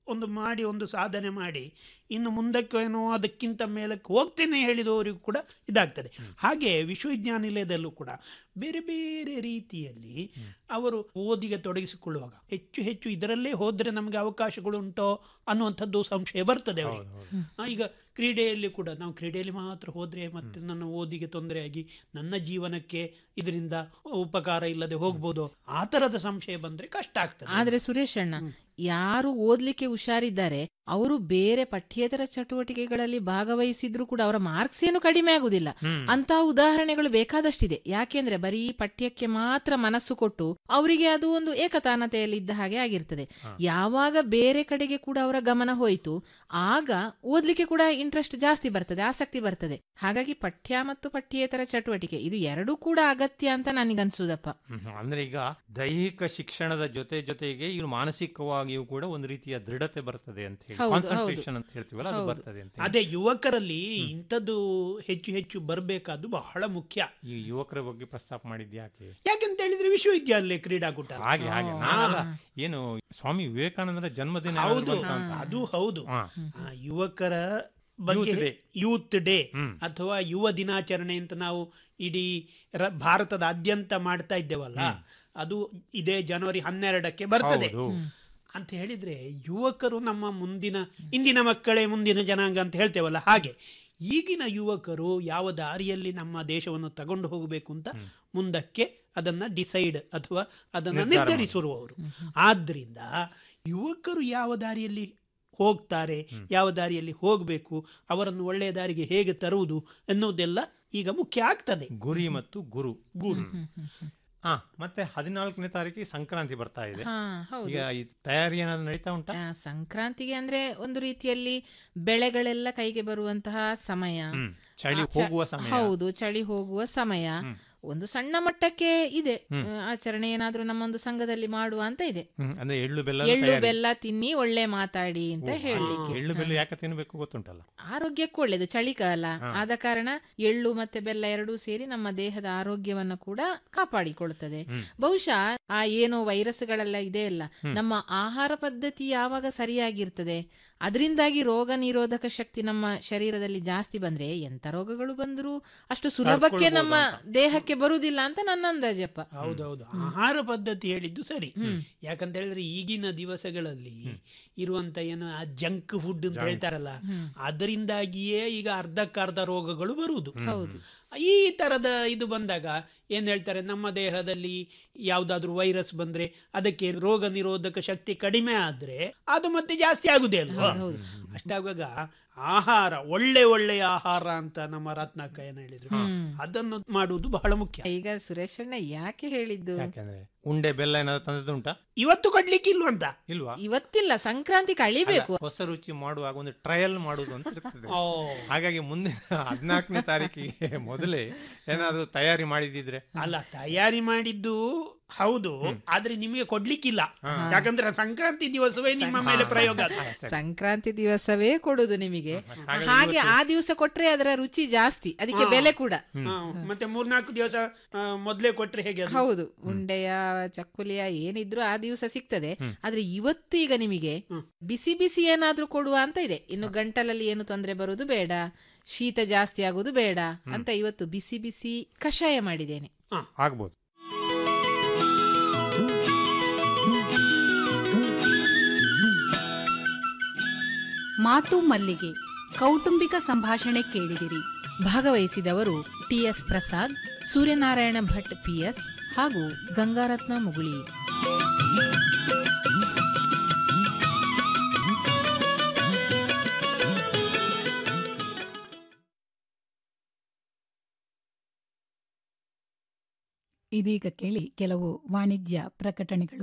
ಒಂದು ಮಾಡಿ ಒಂದು ಸಾಧನೆ ಮಾಡಿ ಇನ್ನು ಮುಂದಕ್ಕೇನೋ ಅದಕ್ಕಿಂತ ಮೇಲಕ್ಕೆ ಹೋಗ್ತೇನೆ ಹೇಳಿದವರಿಗೂ ಕೂಡ ಇದಾಗ್ತದೆ ಹಾಗೆ ವಿಶ್ವವಿದ್ಯಾನಿಲಯದಲ್ಲೂ ಕೂಡ ಬೇರೆ ಬೇರೆ ರೀತಿಯಲ್ಲಿ ಅವರು ಓದಿಗೆ ತೊಡಗಿಸಿಕೊಳ್ಳುವಾಗ ಹೆಚ್ಚು ಹೆಚ್ಚು ಇದರಲ್ಲೇ ಹೋದರೆ ನಮಗೆ ಅವಕಾಶಗಳುಂಟೋ ಅನ್ನುವಂಥದ್ದು ಸಂಶಯ ಬರ್ತದೆ ಅವರಿಗೆ ಆ, ಈಗ ಕ್ರೀಡೆಯಲ್ಲಿ ಕೂಡ ನಾವು ಕ್ರೀಡೆಯಲ್ಲಿ ಮಾತ್ರ ಹೋದರೆ ಮತ್ತೆ ನನ್ನ ಓದಿಗೆ ತೊಂದರೆಯಾಗಿ ನನ್ನ ಜೀವನಕ್ಕೆ ಇದರಿಂದ ಉಪಕಾರ ಇಲ್ಲದೆ ಹೋಗ್ಬೋದು ಆ ಥರದ ಸಂಶಯ ಬಂದರೆ ಕಷ್ಟ ಆಗ್ತದೆ ಆದ್ರೆ ಸುರೇಶ್ ಅಣ್ಣ ಯಾರು ಓದ್ಲಿಕ್ಕೆ ಹುಷಾರಿದ್ದಾರೆ ಅವರು ಬೇರೆ ಪಠ್ಯೇತರ ಚಟುವಟಿಕೆಗಳಲ್ಲಿ ಭಾಗವಹಿಸಿದ್ರು ಕೂಡ ಅವರ ಮಾರ್ಕ್ಸ್ ಏನು ಕಡಿಮೆ ಆಗುದಿಲ್ಲ ಅಂತ ಉದಾಹರಣೆಗಳು ಬೇಕಾದಷ್ಟಿದೆ ಯಾಕೆಂದ್ರೆ ಬರೀ ಪಠ್ಯಕ್ಕೆ ಮಾತ್ರ ಮನಸ್ಸು ಕೊಟ್ಟು ಅವರಿಗೆ ಅದು ಒಂದು ಏಕತಾನತೆಯಲ್ಲಿ ಇದ್ದ ಹಾಗೆ ಆಗಿರ್ತದೆ ಯಾವಾಗ ಬೇರೆ ಕಡೆಗೆ ಕೂಡ ಅವರ ಗಮನ ಹೋಯಿತು ಆಗ ಓದ್ಲಿಕ್ಕೆ ಕೂಡ ಇಂಟ್ರೆಸ್ಟ್ ಜಾಸ್ತಿ ಬರ್ತದೆ ಆಸಕ್ತಿ ಬರ್ತದೆ ಹಾಗಾಗಿ ಪಠ್ಯ ಮತ್ತು ಪಠ್ಯೇತರ ಚಟುವಟಿಕೆ ಇದು ಎರಡೂ ಕೂಡ ಅಗತ್ಯ ಅಂತ ನನಗನ್ಸುದಪ್ಪ ಹ್ಮ್. ಅಂದ್ರೆ ಈಗ ದೈಹಿಕ ಶಿಕ್ಷಣದ ಜೊತೆ ಜೊತೆಗೆ ಇವ್ರು ಮಾನಸಿಕವಾಗಿಯೂ ಕೂಡ ಒಂದು ರೀತಿಯ ದೃಢತೆ ಬರ್ತದೆ ಅಂತ ಹೇಳಿ ಹೌದು, ಕಾನ್ಸಂಟ್ರೇಷನ್ ಅಂತ ಹೇಳ್ತೀವಲ್ಲ ಅದು ಹೌದು. ಬರ್ತದೆ ಅಂತ ಹೇಳಿ. ಅದೇ ಯುವಕರಲ್ಲಿ ಇಂಥದ್ದು ಹೆಚ್ಚು ಹೆಚ್ಚು ಬರಬೇಕಾದ್ದು ಬಹಳ ಮುಖ್ಯ ಈ ಯುವಕರ ಬಗ್ಗೆ ಪ್ರಸ್ತಾಪ ಮಾಡಿದ್ ಯಾಕೆ ಯಾಕೆಂತ ಹೇಳಿದ್ರೆ ವಿಶ್ವವಿದ್ಯಾಲಯ ಕ್ರೀಡಾಕೂಟ ಹಾಗೆ ಹಾಗೆ ನಾನಲ್ಲ ಏನು ಸ್ವಾಮಿ ವಿವೇಕಾನಂದರ ಜನ್ಮದಿನ ಏನಾದ್ರು ಹೌದು ಬಂತಾ ಅಂತ. ಅದು ಹೌದು ಹಾ. ಆ, ಯುವಕರ ಬಗ್ಗೆ Youth Day. Youth day hmm. ಅಥವಾ ಯುವ ದಿನಾಚರಣೆ ಅಂತ ನಾವು ಇಡೀ ರ- ಭಾರತದಾದ್ಯಂತ ಮಾಡ್ತಾ ಇದ್ದೇವಲ್ಲ ಅದು ಇದೇ ಜನವರಿ ಹನ್ನೆರಡಕ್ಕೆ ಬರ್ತದೆ ಹೌದು. ಅಂತ ಹೇಳಿದ್ರೆ ಯುವಕರು ನಮ್ಮ ಮುಂದಿನ ಇಂದಿನ ಮಕ್ಕಳೇ ಮುಂದಿನ ಜನಾಂಗ ಅಂತ ಹೇಳ್ತೇವಲ್ಲ ಹಾಗೆ ಈಗಿನ ಯುವಕರು ಯಾವ ದಾರಿಯಲ್ಲಿ ನಮ್ಮ ದೇಶವನ್ನು ತಗೊಂಡು ಹೋಗಬೇಕು ಅಂತ ಮುಂದಕ್ಕೆ ಅದನ್ನ ಡಿಸೈಡ್ ಅಥವಾ ಅದನ್ನು ನಿರ್ಧಾರ ಮಾಡಿ. ನಿರ್ಧರಿಸಿರುವವರು ಆದ್ರಿಂದ ಯುವಕರು ಯಾವ ದಾರಿಯಲ್ಲಿ ಹೋಗ್ತಾರೆ ಯಾವ ದಾರಿಯಲ್ಲಿ ಹೋಗಬೇಕು ಅವರನ್ನು ಒಳ್ಳೆಯ ದಾರಿಗೆ ಹೇಗೆ ತರುವುದು ಎನ್ನುವುದೆಲ್ಲ ಈಗ ಮುಖ್ಯ ಆಗ್ತದೆ ಗುರಿ ಮತ್ತು ಗುರು ಗುರು ಹಾ ಮತ್ತೆ ಹದಿನಾಲ್ಕನೇ ತಾರೀಕಿಗೆ ಸಂಕ್ರಾಂತಿ ಬರ್ತಾ ಇದೆ ಹಾ ಹೌದು ಈಗ ಈ ತಯಾರಿ ಏನಾದ್ರು ನಡೀತಾ ಉಂಟಾ ಆ, ಸಂಕ್ರಾಂತಿಗೆ ಅಂದ್ರೆ ಒಂದು ರೀತಿಯಲ್ಲಿ ಬೆಳೆಗಳೆಲ್ಲ ಕೈಗೆ ಬರುವಂತಹ ಸಮಯ ಹ್ಮ್ ಚಳಿ ಆ, ಚ- ಹೋಗುವ ಸಮಯ ಹೌದು ಚಳಿ ಹೋಗುವ ಸಮಯ ಒಂದು ಸಣ್ಣ ಮಟ್ಟಕ್ಕೆ ಇದೆ ಹ್ಮ್. ಆ, ಆಚರಣೆ ಏನಾದ್ರೂ ನಮ್ಮೊಂದು ಸಂಘದಲ್ಲಿ ಮಾಡುವ ಅಂತ ಇದೆ ಹ್ಮ್, ಅಂದ್ರೆ ಎಳ್ಳು ಬೆಲ್ಲ ಎಳ್ಳು ಬೆಲ್ಲ ತಿನ್ನಿ ಒಳ್ಳೆ ಮಾತಾಡಿ ಅಂತ ಹೇಳಲಿಕ್ಕೆ ಎಳ್ಳು ಬೆಲ್ಲ ಯಾಕೆ ತಿನ್ಬೇಕು ಗೊತ್ತುಂಟಲ್ಲ ಆರೋಗ್ಯಕ್ಕೂ ಒಳ್ಳೇದು ಚಳಿಗಾಲ ಆದ ಕಾರಣ ಎಳ್ಳು ಮತ್ತೆ ಬೆಲ್ಲ ಎರಡೂ ಸೇರಿ ನಮ್ಮ ದೇಹದ ಆರೋಗ್ಯವನ್ನು ಕೂಡ ಕಾಪಾಡಿಕೊಳ್ಳುತ್ತದೆ ಬಹುಶಃ ಆ ಏನೋ ವೈರಸ್ಗಳೆಲ್ಲ ಇದೆ ಅಲ್ಲ ನಮ್ಮ ಆಹಾರ ಪದ್ಧತಿ ಯಾವಾಗ ಸರಿಯಾಗಿರ್ತದೆ ಅದರಿಂದಾಗಿ ರೋಗ ನಿರೋಧಕ ಶಕ್ತಿ ನಮ್ಮ ಶರೀರದಲ್ಲಿ ಜಾಸ್ತಿ ಬಂದ್ರೆ ಎಂತ ರೋಗಗಳು ಬಂದರೂ ಅಷ್ಟು ಸುಲಭಕ್ಕೆ ನಮ್ಮ ದೇಹಕ್ಕೆ ಬರುವುದಿಲ್ಲ ಅಂತ ನನ್ನ ಅಂದಾಜಪ್ಪ ಹೌದೌದು ಆಹಾರ ಪದ್ಧತಿ ಹೇಳಿದ್ದು ಸರಿ ಯಾಕಂತ ಹೇಳಿದ್ರೆ ಈಗಿನ ದಿವಸಗಳಲ್ಲಿ ಇರುವಂತ ಏನು ಆ ಜಂಕ್ ಫುಡ್ ಅಂತ ಹೇಳ್ತಾರಲ್ಲ ಅದರಿಂದಾಗಿಯೇ ಈಗ ಅರ್ಧಕ್ಕರ್ಧ ರೋಗಗಳು ಬರುವುದು ಹೌದು ಈ ತರದ ಇದು ಬಂದಾಗ ಏನ್ ಹೇಳ್ತಾರೆ ನಮ್ಮ ದೇಹದಲ್ಲಿ ಯಾವ್ದಾದ್ರು ವೈರಸ್ ಬಂದ್ರೆ ಅದಕ್ಕೆ ರೋಗ ನಿರೋಧಕ ಶಕ್ತಿ ಕಡಿಮೆ ಆದ್ರೆ ಅದು ಮತ್ತೆ ಜಾಸ್ತಿ ಆಗುದೇ ಅಲ್ವಾ ಅಷ್ಟಾಗುವಾಗ ಆಹಾರ ಒಳ್ಳೆ ಒಳ್ಳೆಯ ಆಹಾರ ಅಂತ ನಮ್ಮ ರತ್ನಾಕ ಏನ್ ಹೇಳಿದ್ರು ಅದನ್ನು ಮಾಡುವುದು ಬಹಳ ಮುಖ್ಯ ಈಗ ಸುರೇಶಣ್ಣ ಯಾಕೆ ಹೇಳಿದ್ದು ಯಾಕೆಂದ್ರೆ ಉಂಡೆ ಬೆಲ್ಲ ಏನಾದ್ರು ತಂದದ್ದು ಉಂಟಾ ಇವತ್ತು ಕೊಡ್ಲಿಕ್ಕೆ ಇಲ್ವಂತ ಇಲ್ವಾ ಇವತ್ತಿಲ್ಲ ಸಂಕ್ರಾಂತಿ ಕಳಿಬೇಕು ಅಲ್ಲ, ಹೊಸ ರುಚಿ ಮಾಡುವಾಗ ಒಂದು ಟ್ರಯಲ್ ಮಾಡುದು ಅಂತ ಇರ್ತದೆ ಓ ಹಾಗಾಗಿ ಮುಂದೆ ಹದಿನಾಲ್ಕನೇ ತಾರೀಕಿಗೆ ಮೊದಲೇ ಏನಾದ್ರು ತಯಾರಿ ಮಾಡಿದಿದ್ರೆ ಅಲ್ಲ ತಯಾರಿ ಮಾಡಿದ್ದು ಹೌದು ಆದ್ರೆ ನಿಮಗೆ ಕೊಡ್ಲಿಕ್ಕಿಲ್ಲ ಯಾಕಂದ್ರೆ ಸಂಕ್ರಾಂತಿ ದಿವಸವೇ ನಿಮ್ಮ ಮೇಲೆ ಪ್ರಯೋಗ ಅದು. ಸಂಕ್ರಾಂತಿ ದಿವಸವೇ ಕೊಡುದು ನಿಮಗೆ ಹಾಗೆ ಆ ದಿವಸ ಕೊಟ್ರೆ ಅದರ ರುಚಿ ಜಾಸ್ತಿ ಅದಕ್ಕೆ ಬೆಲೆ ಕೂಡ ಹಾ, ಮತ್ತೆ ಮೂರ್ನಾಲ್ಕು ದಿವಸ ಆ, ಮೊದ್ಲೇ ಕೊಟ್ರೆ ಹೇಗೆ ಅದು? ಹೌದು ಉಂಡೆಯ ಚಕ್ಕುಲಿಯ ಏನಿದ್ರು ಆ ದಿವಸ ಸಿಗ್ತದೆ ಆದ್ರೆ ಇವತ್ತು ಈಗ ನಿಮಗೆ ಬಿಸಿ ಬಿಸಿ ಏನಾದ್ರೂ ಕೊಡುವ ಅಂತ ಇದೆ ಇನ್ನು ಗಂಟಲಲ್ಲಿ ಏನು ತೊಂದರೆ ಬರುವುದು ಬೇಡ ಶೀತ ಜಾಸ್ತಿ ಆಗುದು ಬೇಡ ಅಂತ ಇವತ್ತು ಬಿಸಿ ಬಿಸಿ ಕಷಾಯ ಮಾಡಿದ್ದೇನೆ ಆಗ್ಬೋದು ಮಾತು ಮಲ್ಲಿಗೆ ಕೌಟುಂಬಿಕ ಸಂಭಾಷಣೆ ಕೇಳಿದಿರಿ ಭಾಗವಹಿಸಿದವರು ಟಿಎಸ್ ಪ್ರಸಾದ್ ಸೂರ್ಯನಾರಾಯಣ ಭಟ್ ಪಿಎಸ್ ಹಾಗೂ ಗಂಗಾರತ್ನ ಮುಗುಳಿ ಇದೀಗ ಕೇಳಿ ಕೆಲವು ವಾಣಿಜ್ಯ ಪ್ರಕಟಣೆಗಳು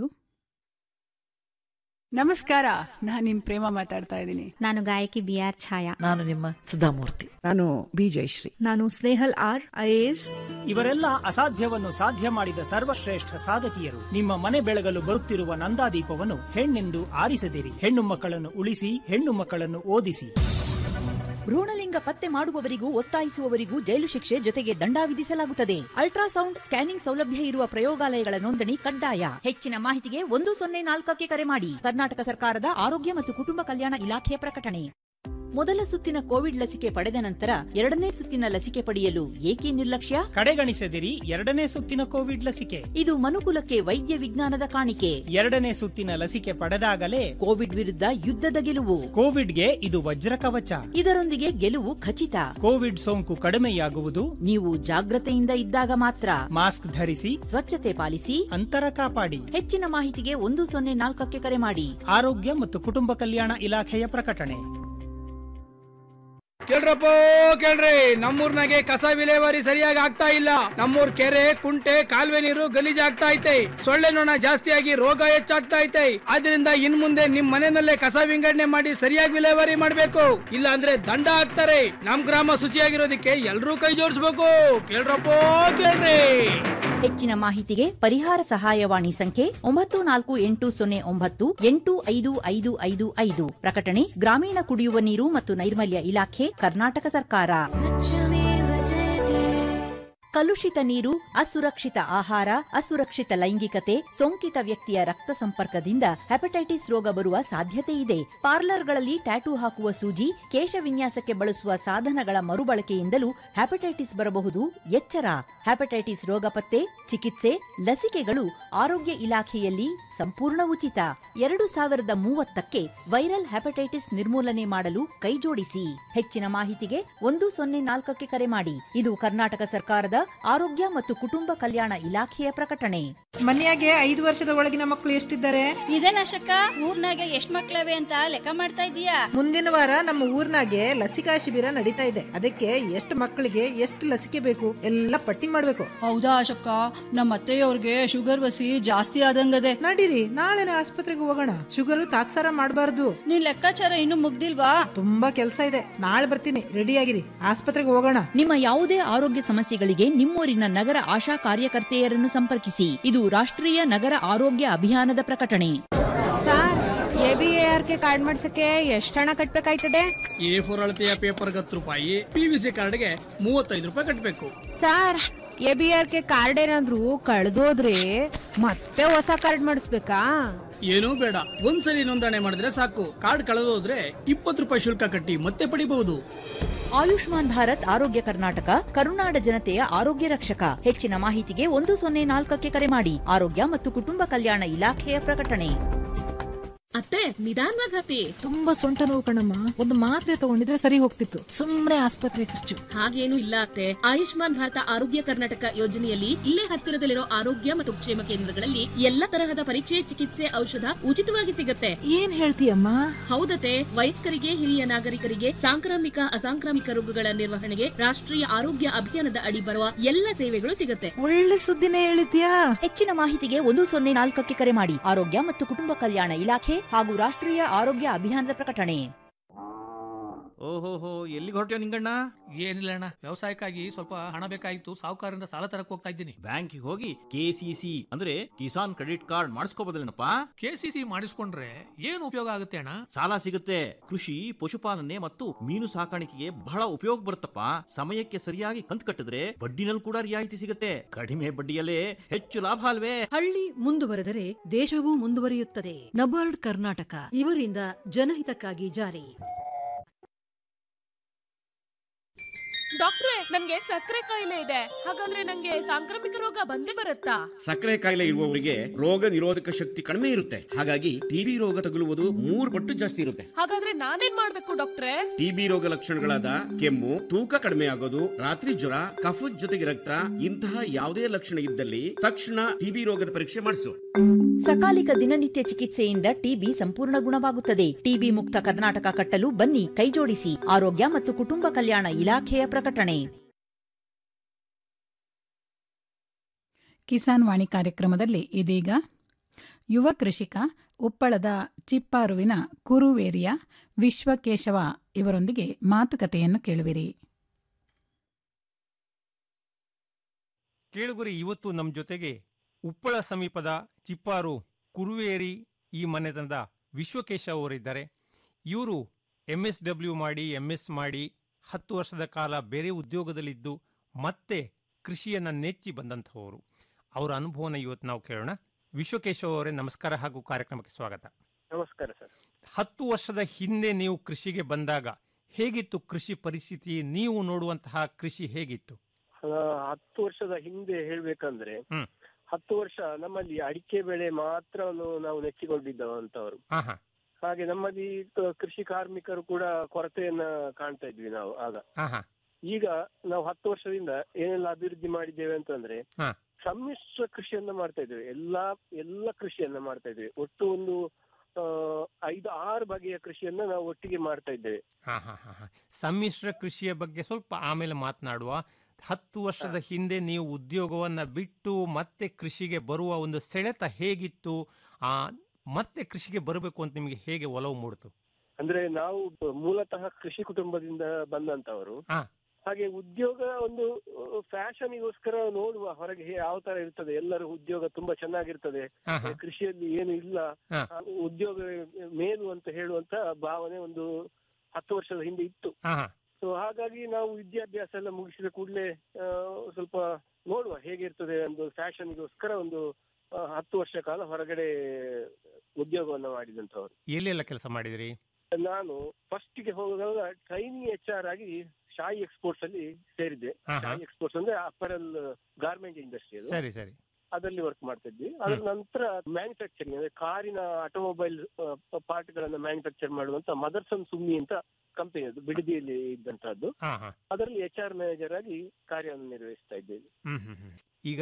ನಮಸ್ಕಾರ ನಾನು ನಿಮ್ ಪ್ರೇಮ ಮಾತಾಡ್ತಾ ಇದ್ದೀನಿ ನಾನು ಗಾಯಕಿ ಬಿ ಆರ್ ಛಾಯಾ ನಾನು ನಿಮ್ಮ ಸುಧಾಮೂರ್ತಿ ನಾನು ಬಿ ಜಯಶ್ರೀ ನಾನು ಸ್ನೇಹಲ್ ಆರ್ ಐಎಎಸ್ ಇವರೆಲ್ಲ ಅಸಾಧ್ಯವನ್ನು ಸಾಧ್ಯ ಮಾಡಿದ ಸರ್ವಶ್ರೇಷ್ಠ ಸಾಧಕಿಯರು ನಿಮ್ಮ ಮನೆ ಬೆಳಗಲು ಬರುತ್ತಿರುವ ನಂದಾದೀಪವನ್ನು ಹೆಣ್ಣೆಂದು ಆರಿಸದಿರಿ ಹೆಣ್ಣು ಮಕ್ಕಳನ್ನು ಉಳಿಸಿ ಹೆಣ್ಣು ಮಕ್ಕಳನ್ನು ಓದಿಸಿ ಭ್ರೂಣಲಿಂಗ ಪತ್ತೆ ಮಾಡುವವರಿಗೂ ಒತ್ತಾಯಿಸುವವರಿಗೂ ಜೈಲು ಶಿಕ್ಷೆ ಜೊತೆಗೆ ದಂಡ ವಿಧಿಸಲಾಗುತ್ತದೆ ಅಲ್ಟ್ರಾಸೌಂಡ್ ಸ್ಕ್ಯಾನಿಂಗ್ ಸೌಲಭ್ಯ ಇರುವ ಪ್ರಯೋಗಾಲಯಗಳ ನೋಂದಣಿ ಕಡ್ಡಾಯ ಹೆಚ್ಚಿನ ಮಾಹಿತಿಗೆ ಒಂದು ಸೊನ್ನೆ ನಾಲ್ಕಕ್ಕೆ ಕರೆ ಮಾಡಿ ಕರ್ನಾಟಕ ಸರ್ಕಾರದ ಆರೋಗ್ಯ ಮತ್ತು ಕುಟುಂಬ ಕಲ್ಯಾಣ ಇಲಾಖೆಯ ಪ್ರಕಟಣೆ ಮೊದಲ ಸುತ್ತಿನ ಕೋವಿಡ್ ಲಸಿಕೆ ಪಡೆದ ನಂತರ ಎರಡನೇ ಸುತ್ತಿನ ಲಸಿಕೆ ಪಡೆಯಲು ಏಕೆ ನಿರ್ಲಕ್ಷ್ಯ ಕಡೆಗಣಿಸದಿರಿ ಎರಡನೇ ಸುತ್ತಿನ ಕೋವಿಡ್ ಲಸಿಕೆ ಇದು ಮನುಕುಲಕ್ಕೆ ವೈದ್ಯ ವಿಜ್ಞಾನದ ಕಾಣಿಕೆ ಎರಡನೇ ಸುತ್ತಿನ ಲಸಿಕೆ ಪಡೆದಾಗಲೇ ಕೋವಿಡ್ ವಿರುದ್ಧ ಯುದ್ಧದ ಗೆಲುವು ಕೋವಿಡ್ಗೆ ಇದು ವಜ್ರ ಕವಚ ಇದರೊಂದಿಗೆ ಗೆಲುವು ಖಚಿತ ಕೋವಿಡ್ ಸೋಂಕು ಕಡಿಮೆಯಾಗುವುದು ನೀವು ಜಾಗ್ರತೆಯಿಂದ ಇದ್ದಾಗ ಮಾತ್ರ ಮಾಸ್ಕ್ ಧರಿಸಿ ಸ್ವಚ್ಛತೆ ಪಾಲಿಸಿ ಅಂತರ ಕಾಪಾಡಿ ಹೆಚ್ಚಿನ ಮಾಹಿತಿಗೆ ಒಂದು ಸೊನ್ನೆ ನಾಲ್ಕಕ್ಕೆ ಕರೆ ಮಾಡಿ ಆರೋಗ್ಯ ಮತ್ತು ಕುಟುಂಬ ಕಲ್ಯಾಣ ಇಲಾಖೆಯ ಪ್ರಕಟಣೆ ಕೇಳ್ರಪ್ಪ ಕೇಳ್ರಿ ನಮ್ಮೂರ್ನಾಗೆ ಕಸ ವಿಲೇವಾರಿ ಸರಿಯಾಗಿ ಆಗ್ತಾ ಇಲ್ಲ ನಮ್ಮೂರ್ ಕೆರೆ ಕುಂಟೆ ಕಾಲುವೆ ನೀರು ಗಲೀಜ್ ಆಗ್ತಾ ಐತೆ ಸೊಳ್ಳೆ ನೊಣ ಜಾಸ್ತಿಯಾಗಿ ರೋಗ ಹೆಚ್ಚಾಗ್ತಾ ಐತೆ ಆದ್ರಿಂದ ಇನ್ ಮುಂದೆ ನಿಮ್ ಮನೆಯಲ್ಲೇ ಕಸ ವಿಂಗಡಣೆ ಮಾಡಿ ಸರಿಯಾಗಿ ವಿಲೇವಾರಿ ಮಾಡ್ಬೇಕು ಇಲ್ಲ ಅಂದ್ರೆ ದಂಡ ಹಾಕ್ತಾರೆ ನಮ್ ಗ್ರಾಮ ಶುಚಿಯಾಗಿರೋದಕ್ಕೆ ಎಲ್ರೂ ಕೈ ಜೋಡಿಸ್ಬೇಕು ಕೇಳ್ರಪ್ಪ ಕೇಳ್ರಿ ಹೆಚ್ಚಿನ ಮಾಹಿತಿಗೆ ಪರಿಹಾರ ಸಹಾಯವಾಣಿ ಸಂಖ್ಯೆ ಒಂಬತ್ತು ನಾಲ್ಕು ಎಂಟು ಸೊನ್ನೆ ಒಂಬತ್ತು ಎಂಟು ಐದು ಐದು ಐದು ಐದು ಪ್ರಕಟಣೆ ಗ್ರಾಮೀಣ ಕುಡಿಯುವ ನೀರು ಮತ್ತು ನೈರ್ಮಲ್ಯ ಇಲಾಖೆ ಕರ್ನಾಟಕ ಸರ್ಕಾರ ಕಲುಷಿತ ನೀರು ಅಸುರಕ್ಷಿತ ಆಹಾರ ಅಸುರಕ್ಷಿತ ಲೈಂಗಿಕತೆ ಸೋಂಕಿತ ವ್ಯಕ್ತಿಯ ರಕ್ತ ಸಂಪರ್ಕದಿಂದ ಹೆಪಟೈಟಿಸ್ ರೋಗ ಬರುವ ಸಾಧ್ಯತೆ ಇದೆ ಪಾರ್ಲರ್ಗಳಲ್ಲಿ ಟ್ಯಾಟೂ ಹಾಕುವ ಸೂಜಿ ಕೇಶ ವಿನ್ಯಾಸಕ್ಕೆ ಬಳಸುವ ಸಾಧನಗಳ ಮರುಬಳಕೆಯಿಂದಲೂ ಹೆಪಟೈಟಿಸ್ ಬರಬಹುದು ಎಚ್ಚರ ಹೆಪಟೈಟಿಸ್ ರೋಗ ಪತ್ತೆ ಚಿಕಿತ್ಸೆ ಲಸಿಕೆಗಳು ಆರೋಗ್ಯ ಇಲಾಖೆಯಲ್ಲಿ ಸಂಪೂರ್ಣ ಉಚಿತ ಎರಡು ಸಾವಿರದ ಮೂವತ್ತಕ್ಕೆ ವೈರಲ್ ಹೆಪಟೈಟಿಸ್ ನಿರ್ಮೂಲನೆ ಮಾಡಲು ಕೈಜೋಡಿಸಿ ಹೆಚ್ಚಿನ ಮಾಹಿತಿಗೆ ಒಂದು ಸೊನ್ನೆ ನಾಲ್ಕಕ್ಕೆ ಕರೆ ಮಾಡಿ ಇದು ಕರ್ನಾಟಕ ಸರ್ಕಾರದ ಆರೋಗ್ಯ ಮತ್ತು ಕುಟುಂಬ ಕಲ್ಯಾಣ ಇಲಾಖೆಯ ಪ್ರಕಟಣೆ ಮನೆಯಾಗೆ ಐದು ವರ್ಷದ ಒಳಗಿನ ಮಕ್ಕಳು ಎಷ್ಟಿದ್ದಾರೆ ಇದೇ ನಶಕ ಊರ್ನಾಗ ಎಷ್ಟ್ ಮಕ್ಳವೆ ಅಂತ ಲೆಕ್ಕ ಮಾಡ್ತಾ ಇದೀಯಾ ಮುಂದಿನ ವಾರ ನಮ್ಮ ಊರ್ನಾಗೆ ಲಸಿಕಾ ಶಿಬಿರ ನಡೀತಾ ಇದೆ ಅದಕ್ಕೆ ಎಷ್ಟು ಮಕ್ಕಳಿಗೆ ಎಷ್ಟು ಲಸಿಕೆ ಬೇಕು ಎಲ್ಲ ಪಟ್ಟಿ ಮಾಡ್ಬೇಕು ಹೌದಾ ಅಶಕ್ಕ ನಮ್ಮ ಅತ್ತೆಯವ್ರಿಗೆ ಶುಗರ್ ವಸಿ ಜಾಸ್ತಿ ಆದಂಗದೆ ನಡೀರಿ ನಾಳೆನೆ ಆಸ್ಪತ್ರೆಗೆ ಹೋಗೋಣ ಶುಗರ್ ತಾತ್ಸಾರ ಮಾಡಬಾರ್ದು ನಿನ್ ಲೆಕ್ಕಾಚಾರ ಇನ್ನು ಮುಗ್ದಿಲ್ವಾ ತುಂಬಾ ಕೆಲಸ ಇದೆ ನಾಳೆ ಬರ್ತೀನಿ ರೆಡಿ ಆಗಿರಿ ಆಸ್ಪತ್ರೆಗೆ ಹೋಗೋಣ ನಿಮ್ಮ ಯಾವುದೇ ಆರೋಗ್ಯ ಸಮಸ್ಯೆಗಳಿಗೆ ನಿಮ್ಮೂರಿನ ನಗರ ಆಶಾ ಕಾರ್ಯಕರ್ತೆಯರನ್ನು ಸಂಪರ್ಕಿಸಿ ಇದು ರಾಷ್ಟ್ರೀಯ ನಗರ ಆರೋಗ್ಯ ಅಭಿಯಾನದ ಪ್ರಕಟಣೆ sir A B A R K card ಮಾಡ್ಸಕ್ಕೆ ಎಷ್ಟು ಹಣ ಕಟ್ಬೇಕಾಯ್ತದೆ ಎ ಫೋರ್ ಅಳತೆಯ ಪೇಪರ್ ಹತ್ತು ರೂಪಾಯಿ ಪಿ ವಿ ಸಿ ಕಾರ್ಡ್ಗೆ ಮೂವತ್ತೈದು ರೂಪಾಯಿ ಕಟ್ಟಬೇಕು sir A B R K card ಏನಾದ್ರು ಕಳ್ದೋದ್ರೆ ಮತ್ತೆ ಹೊಸ ಕಾರ್ಡ್ ಮಾಡಿಸ್ಬೇಕಾ ಏನೂ ಬೇಡ ಒಂದ್ಸಲಿ ನೋಂದಣಿ ಮಾಡಿದ್ರೆ ಸಾಕು ಕಾರ್ಡ್ ಕಳೆದೋದ್ರೆ ಇಪ್ಪತ್ತು ರೂಪಾಯಿ ಶುಲ್ಕ ಕಟ್ಟಿ ಮತ್ತೆ ಪಡಿಬಹುದು ಆಯುಷ್ಮಾನ್ ಭಾರತ್ ಆರೋಗ್ಯ ಕರ್ನಾಟಕ ಕರುನಾಡ ಜನತೆಯ ಆರೋಗ್ಯ ರಕ್ಷಕ ಹೆಚ್ಚಿನ ಮಾಹಿತಿಗೆ ಒಂದು ಸೊನ್ನೆ ನಾಲ್ಕಕ್ಕೆ ಕರೆ ಮಾಡಿ ಆರೋಗ್ಯ ಮತ್ತು ಕುಟುಂಬ ಕಲ್ಯಾಣ ಇಲಾಖೆಯ ಪ್ರಕಟಣೆ ಅತ್ತೆ ನಿಧಾನವಾಗಿ ಹತ್ತಿ ತುಂಬಾ ಸೊಂಟ ನೋವು ಕಣಮ್ಮ ಒಂದು ಮಾತ್ರೆ ತಗೊಂಡಿದ್ರೆ ಸರಿ ಹೋಗ್ತಿತ್ತು ಸುಮ್ಮನೆ ಆಸ್ಪತ್ರೆ ಖರ್ಚು ಹಾಗೇನು ಇಲ್ಲ ಅತ್ತೆ ಆಯುಷ್ಮಾನ್ ಭಾರತ ಆರೋಗ್ಯ ಕರ್ನಾಟಕ ಯೋಜನೆಯಲ್ಲಿ ಇಲ್ಲೇ ಹತ್ತಿರದಲ್ಲಿರೋ ಆರೋಗ್ಯ ಮತ್ತು ಕ್ಷೇಮ ಕೇಂದ್ರಗಳಲ್ಲಿ ಎಲ್ಲ ತರಹದ ಪರೀಕ್ಷೆ ಚಿಕಿತ್ಸೆ ಔಷಧ ಉಚಿತವಾಗಿ ಸಿಗತ್ತೆ ಏನ್ ಹೇಳ್ತೀಯಮ್ಮ ಹೌದತೆ ವಯಸ್ಕರಿಗೆ ಹಿರಿಯ ನಾಗರಿಕರಿಗೆ ಸಾಂಕ್ರಾಮಿಕ ಅಸಾಂಕ್ರಾಮಿಕ ರೋಗಗಳ ನಿರ್ವಹಣೆಗೆ ರಾಷ್ಟ್ರೀಯ ಆರೋಗ್ಯ ಅಭಿಯಾನದ ಅಡಿ ಬರುವ ಎಲ್ಲ ಸೇವೆಗಳು ಸಿಗತ್ತೆ ಒಳ್ಳೆ ಸುದ್ದಿನೇ ಹೇಳಿದ್ಯಾ ಹೆಚ್ಚಿನ ಮಾಹಿತಿಗೆ ಒಂದು ಸೊನ್ನೆ ನಾಲ್ಕಕ್ಕೆ ಕರೆ ಮಾಡಿ ಆರೋಗ್ಯ ಮತ್ತು ಕುಟುಂಬ ಕಲ್ಯಾಣ ಇಲಾಖೆ ಹಾಗೂ ರಾಷ್ಟ್ರೀಯ ಆರೋಗ್ಯ ಅಭಿಯಾನದ ಪ್ರಕಟಣೆ ಓಹೋಹೋ ಎಲ್ಲಿಗೆ ಹೊರಟ್ಯೋ ನಿಂಗಣ್ಣ ಏನಿಲ್ಲ ಅಣ್ಣ ವ್ಯವಸಾಯಕ್ಕಾಗಿ ಸ್ವಲ್ಪ ಹಣ ಬೇಕಾಗಿತ್ತು ಸಾಹುಕಾರರಿಂದ ಸಾಲ ತರಕ್ ಹೋಗ್ತಾ ಇದ್ದೀನಿ ಬ್ಯಾಂಕಿಗೆ ಹೋಗಿ ಕೆಸಿಸಿ ಅಂದ್ರೆ ಕಿಸಾನ್ ಕ್ರೆಡಿಟ್ ಕಾರ್ಡ್ ಮಾಡಿಸ್ಕೋಬೋದಲ್ಲೇನಪ್ಪ ಕೆಸಿಸಿ ಮಾಡಿಸ್ಕೊಂಡ್ರೆ ಏನು ಉಪಯೋಗ ಆಗುತ್ತೆ ಅಣ್ಣ ಸಾಲ ಸಿಗುತ್ತೆ ಕೃಷಿ ಪಶುಪಾಲನೆ ಮತ್ತು ಮೀನು ಸಾಕಾಣಿಕೆಗೆ ಬಹಳ ಉಪಯೋಗ ಬರುತ್ತಪ್ಪ ಸಮಯಕ್ಕೆ ಸರಿಯಾಗಿ ಕಂತು ಕಟ್ಟಿದ್ರೆ ಬಡ್ಡಿನಲ್ಲಿ ಕೂಡ ರಿಯಾಯಿತಿ ಸಿಗುತ್ತೆ ಕಡಿಮೆ ಬಡ್ಡಿಯಲ್ಲೇ ಹೆಚ್ಚು ಲಾಭ ಅಲ್ವೇ ಹಳ್ಳಿ ಮುಂದುವರೆದರೆ ದೇಶವೂ ಮುಂದುವರಿಯುತ್ತದೆ ನಬಾರ್ಡ್ ಕರ್ನಾಟಕ ಇವರಿಂದ ಜನಹಿತಕ್ಕಾಗಿ ಜಾರಿ ಡಾಕ್ಟ್ರೆ ನನ್ಗೆ ಸಕ್ಕರೆ ಕಾಯಿಲೆ ಇದೆ ಹಾಗಾದ್ರೆ ನಂಗೆ ಸಾಂಕ್ರಾಮಿಕ ರೋಗ ಬಂದೇ ಬರುತ್ತಾ ಸಕ್ಕರೆ ಕಾಯಿಲೆ ಇರುವವರಿಗೆ ರೋಗ ನಿರೋಧಕ ಶಕ್ತಿ ಕಡಿಮೆ ಇರುತ್ತೆ ಹಾಗಾಗಿ ಟಿಬಿ ರೋಗ ತಗುಲುವುದು ಮೂರು ಪಟ್ಟು ಜಾಸ್ತಿ ಇರುತ್ತೆ ಹಾಗಾದ್ರೆ ನಾನೇನ್ ಮಾಡ್ಬೇಕು ಡಾಕ್ಟ್ರೆ ಟಿಬಿ ರೋಗ ಲಕ್ಷಣಗಳಾದ ಕೆಮ್ಮು ತೂಕ ಕಡಿಮೆ ಆಗೋದು ರಾತ್ರಿ ಜ್ವರ ಕಫದ ಜೊತೆಗೆ ರಕ್ತ ಇಂತಹ ಯಾವುದೇ ಲಕ್ಷಣ ಇದ್ದಲ್ಲಿ ತಕ್ಷಣ ಟಿಬಿ ರೋಗದ ಪರೀಕ್ಷೆ ಮಾಡಿಸು ಸಕಾಲಿಕ ದಿನನಿತ್ಯ ಚಿಕಿತ್ಸೆಯಿಂದ ಟಿಬಿ ಸಂಪೂರ್ಣ ಗುಣವಾಗುತ್ತದೆ ಟಿಬಿ ಮುಕ್ತ ಕರ್ನಾಟಕ ಕಟ್ಟಲು ಬನ್ನಿ ಕೈಜೋಡಿಸಿ ಆರೋಗ್ಯ ಮತ್ತು ಕುಟುಂಬ ಕಲ್ಯಾಣ ಇಲಾಖೆಯ ಪ್ರಕಟಣೆ ಕಿಸಾನ್ ವಾಣಿ ಕಾರ್ಯಕ್ರಮದಲ್ಲಿ ಇದೀಗ ಯುವ ಕೃಷಿಕ ಉಪ್ಪಳದ ಚಿಪ್ಪಾರುವಿನ ಕುರುವೇರಿಯ ವಿಶ್ವಕೇಶವ ಇವರೊಂದಿಗೆ ಮಾತುಕತೆಯನ್ನು ಕೇಳುವಿರಿ ಕೇಳುಗರಿ ಇವತ್ತು ನಮ್ಮ ಜೊತೆಗೆ ಉಪ್ಪಳ ಸಮೀಪದ ಚಿಪ್ಪಾರು ಕುರುವೇರಿ ಈ ಮನೆತನದ ವಿಶ್ವಕೇಶ ಅವರಿದ್ದಾರೆ ಇವರು ಎಂ ಎಸ್ ಡಬ್ಲ್ಯೂ ಮಾಡಿ ಎಂ ಎಸ್ ಮಾಡಿ ಹತ್ತು ವರ್ಷದ ಕಾಲ ಬೇರೆ ಉದ್ಯೋಗದಲ್ಲಿದ್ದು ಮತ್ತೆ ಕೃಷಿಯನ್ನು ನೆಚ್ಚಿ ಬಂದಂಥವರು ಅವರ ಅನುಭವನ ಇವತ್ತು ನಾವು ಕೇಳೋಣ ವಿಶ್ವಕೇಶವ್ ಅವರೇ ನಮಸ್ಕಾರ ಹಾಗೂ ಕಾರ್ಯಕ್ರಮಕ್ಕೆ ಸ್ವಾಗತ ನಮಸ್ಕಾರ ಸರ್ ಹತ್ತು ವರ್ಷದ ಹಿಂದೆ ನೀವು ಕೃಷಿಗೆ ಬಂದಾಗ ಹೇಗಿತ್ತು ಕೃಷಿ ಪರಿಸ್ಥಿತಿ ನೀವು ನೋಡುವಂತಹ ಕೃಷಿ ಹೇಗಿತ್ತು ಆ, ಹತ್ತು ವರ್ಷದ ಹಿಂದೆ ಹೇಳ್ಬೇಕಂದ್ರೆ ಹ್ಮ್. ಹತ್ತು ವರ್ಷ ನಮ್ಮಲ್ಲಿ ಅಡಿಕೆ ಬೆಳೆ ಮಾತ್ರ ನಾವು ನೆಚ್ಚಿಕೊಂಡಿದ್ದವಂತವರು ಹಾ ಹಾ ಹಾಗೆ ನಮ್ಮಲ್ಲಿ ಕ- ಕೃಷಿ ಕಾರ್ಮಿಕರು ಕೂಡ ಕೊರತೆಯನ್ನ ಕಾಣ್ತಾ ಇದ್ವಿ ನಾವು ಆಗ ಹಾ ಹಾ ಈಗ ನಾವು ಹತ್ತು ವರ್ಷದಿಂದ ಏನೆಲ್ಲ ಅಭಿವೃದ್ಧಿ ಮಾಡಿದ್ದೇವೆ ಅಂತಂದ್ರೆ ಹಾ ಸಮ್ಮಿಶ್ರ ಕೃಷಿಯನ್ನ ಮಾಡ್ತಾ ಇದ್ದೇವೆ ಎಲ್ಲಾ ಎಲ್ಲ ಕೃಷಿಯನ್ನ ಮಾಡ್ತಾ ಇದ್ದೇವೆ ಒಟ್ಟು ಒಂದು ಆ, ಐದು ಆರು ಬಗೆಯ ಕೃಷಿಯನ್ನ ನಾವು ಒಟ್ಟಿಗೆ ಮಾಡ್ತಾ ಇದ್ದೇವೆ ಹಾ ಹಾ ಹಾ ಹಾ ಸಮ್ಮಿಶ್ರ ಕೃಷಿಯ ಬಗ್ಗೆ ಸ್ವಲ್ಪ ಆಮೇಲೆ ಮಾತನಾಡುವ ಹತ್ತು ವರ್ಷದ ಹಿಂದೆ ನೀವು ಉದ್ಯೋಗವನ್ನ ಬಿಟ್ಟು ಮತ್ತೆ ಕೃಷಿಗೆ ಬರುವ ಒಂದು ಸೆಳೆತ ಹೇಗಿತ್ತು ಆ ಮತ್ತೆ ಕೃಷಿಗೆ ಬರಬೇಕು ಅಂತ ನಿಮಗೆ ಹೇಗೆ ಒಲವು ಮೂಡ್ತು ಅಂದ್ರೆ ನಾವು ಮೂಲತಃ ಕೃಷಿ ಕುಟುಂಬದಿಂದ ಬಂದಂತವರು ಹಾ ಹಾಗೆ ಉದ್ಯೋಗ ಒಂದು ಫ್ಯಾಷನ್ಗೋಸ್ಕರ ನೋಡುವ ಹೊರಗೆ ಹೇ- ಯಾವ ತರ ಇರ್ತದೆ ಎಲ್ಲರೂ ಉದ್ಯೋಗ ತುಂಬಾ ಚೆನ್ನಾಗಿರ್ತದೆ ಹಾ, ಹಾ. ಕೃಷಿಯಲ್ಲಿ ಏನು ಇಲ್ಲ ಹಾ. ಆ, ಉದ್ಯೋಗ ಮೇಲು ಅಂತ ಹೇಳುವಂತ ಭಾವನೆ ಒಂದು ಹತ್ತು ವರ್ಷದ ಹಿಂದೆ ಇತ್ತು ಹಾ ಹಾ ಸೊ ಹಾಗಾಗಿ ನಾವು ವಿದ್ಯಾಭ್ಯಾಸ ಎಲ್ಲ ಮುಗಿಸಿದ ಕೂಡಲೇ ಸ್ವಲ್ಪ ನೋಡುವ ಹೇಗಿರ್ತದೆ ಒಂದು ಫ್ಯಾಷನ್ಗೋಸ್ಕರ ಒಂದು ಆ, ಹತ್ತು ವರ್ಷ ಕಾಲ ಹೊರಗಡೆ ಉದ್ಯೋಗವನ್ನ ಮಾಡಿದಂತವರು ಎಲ್ಲೆಲ್ಲ ಕೆಲಸ ಮಾಡಿದಿರಿ ನಾನು ಫಸ್ಟ್ ಗೆ ಹೋಗುವಾಗ ಟ್ರೈನಿಂಗ್ ಎಚ್ ಆರ್ ಆಗಿ ಶಾಯಿ ಎಕ್ಸ್ಪೋರ್ಟ್ಸ್ ಅಲ್ಲಿ ಸೇರಿದ್ದೆ ಹಾ, ಹಾ. ಶಾಯಿ ಎಕ್ಸ್ಪೋರ್ಟ್ಸ್ ಅಂದ್ರೆ ಅಪರಲ್ ಗಾರ್ಮೆಂಟ್ ಇಂಡಸ್ಟ್ರಿ ಅದು ಸರಿ ಸರಿ ಅದರಲ್ಲಿ ವರ್ಕ್ ಮಾಡ್ತಾ ಇದ್ವಿ ಅದರ ನಂತರ ಮ್ಯಾನುಫ್ಯಾಕ್ಚರಿಂಗ್ ಅಂದ್ರೆ ಕಾರಿನ ಆಟೋಮೊಬೈಲ್ ಪಾರ್ಟ್ ಗಳನ್ನ ಮ್ಯಾನುಫ್ಯಾಕ್ಚರ್ ಮಾಡುವಂತ ಮದರ್ಸನ್ ಸುಮ್ಮಿ ಅಂತ ಕಂಪನಿ ಅದು ಬಿಡದಿಯಲ್ಲಿ ಇದ್ದಂತಹದ್ದು ಹಾ ಹಾ ಅದರಲ್ಲಿ ಎಚ್ ಆರ್ ಮ್ಯಾನೇಜರ್ ಆಗಿ ಕಾರ್ಯವನ್ನು ನಿರ್ವಹಿಸ್ತಾ ಇದ್ದೇನೆ ಹ್ಮ್ ಹ್ಮ್ ಹ್ಮ್. ಈಗ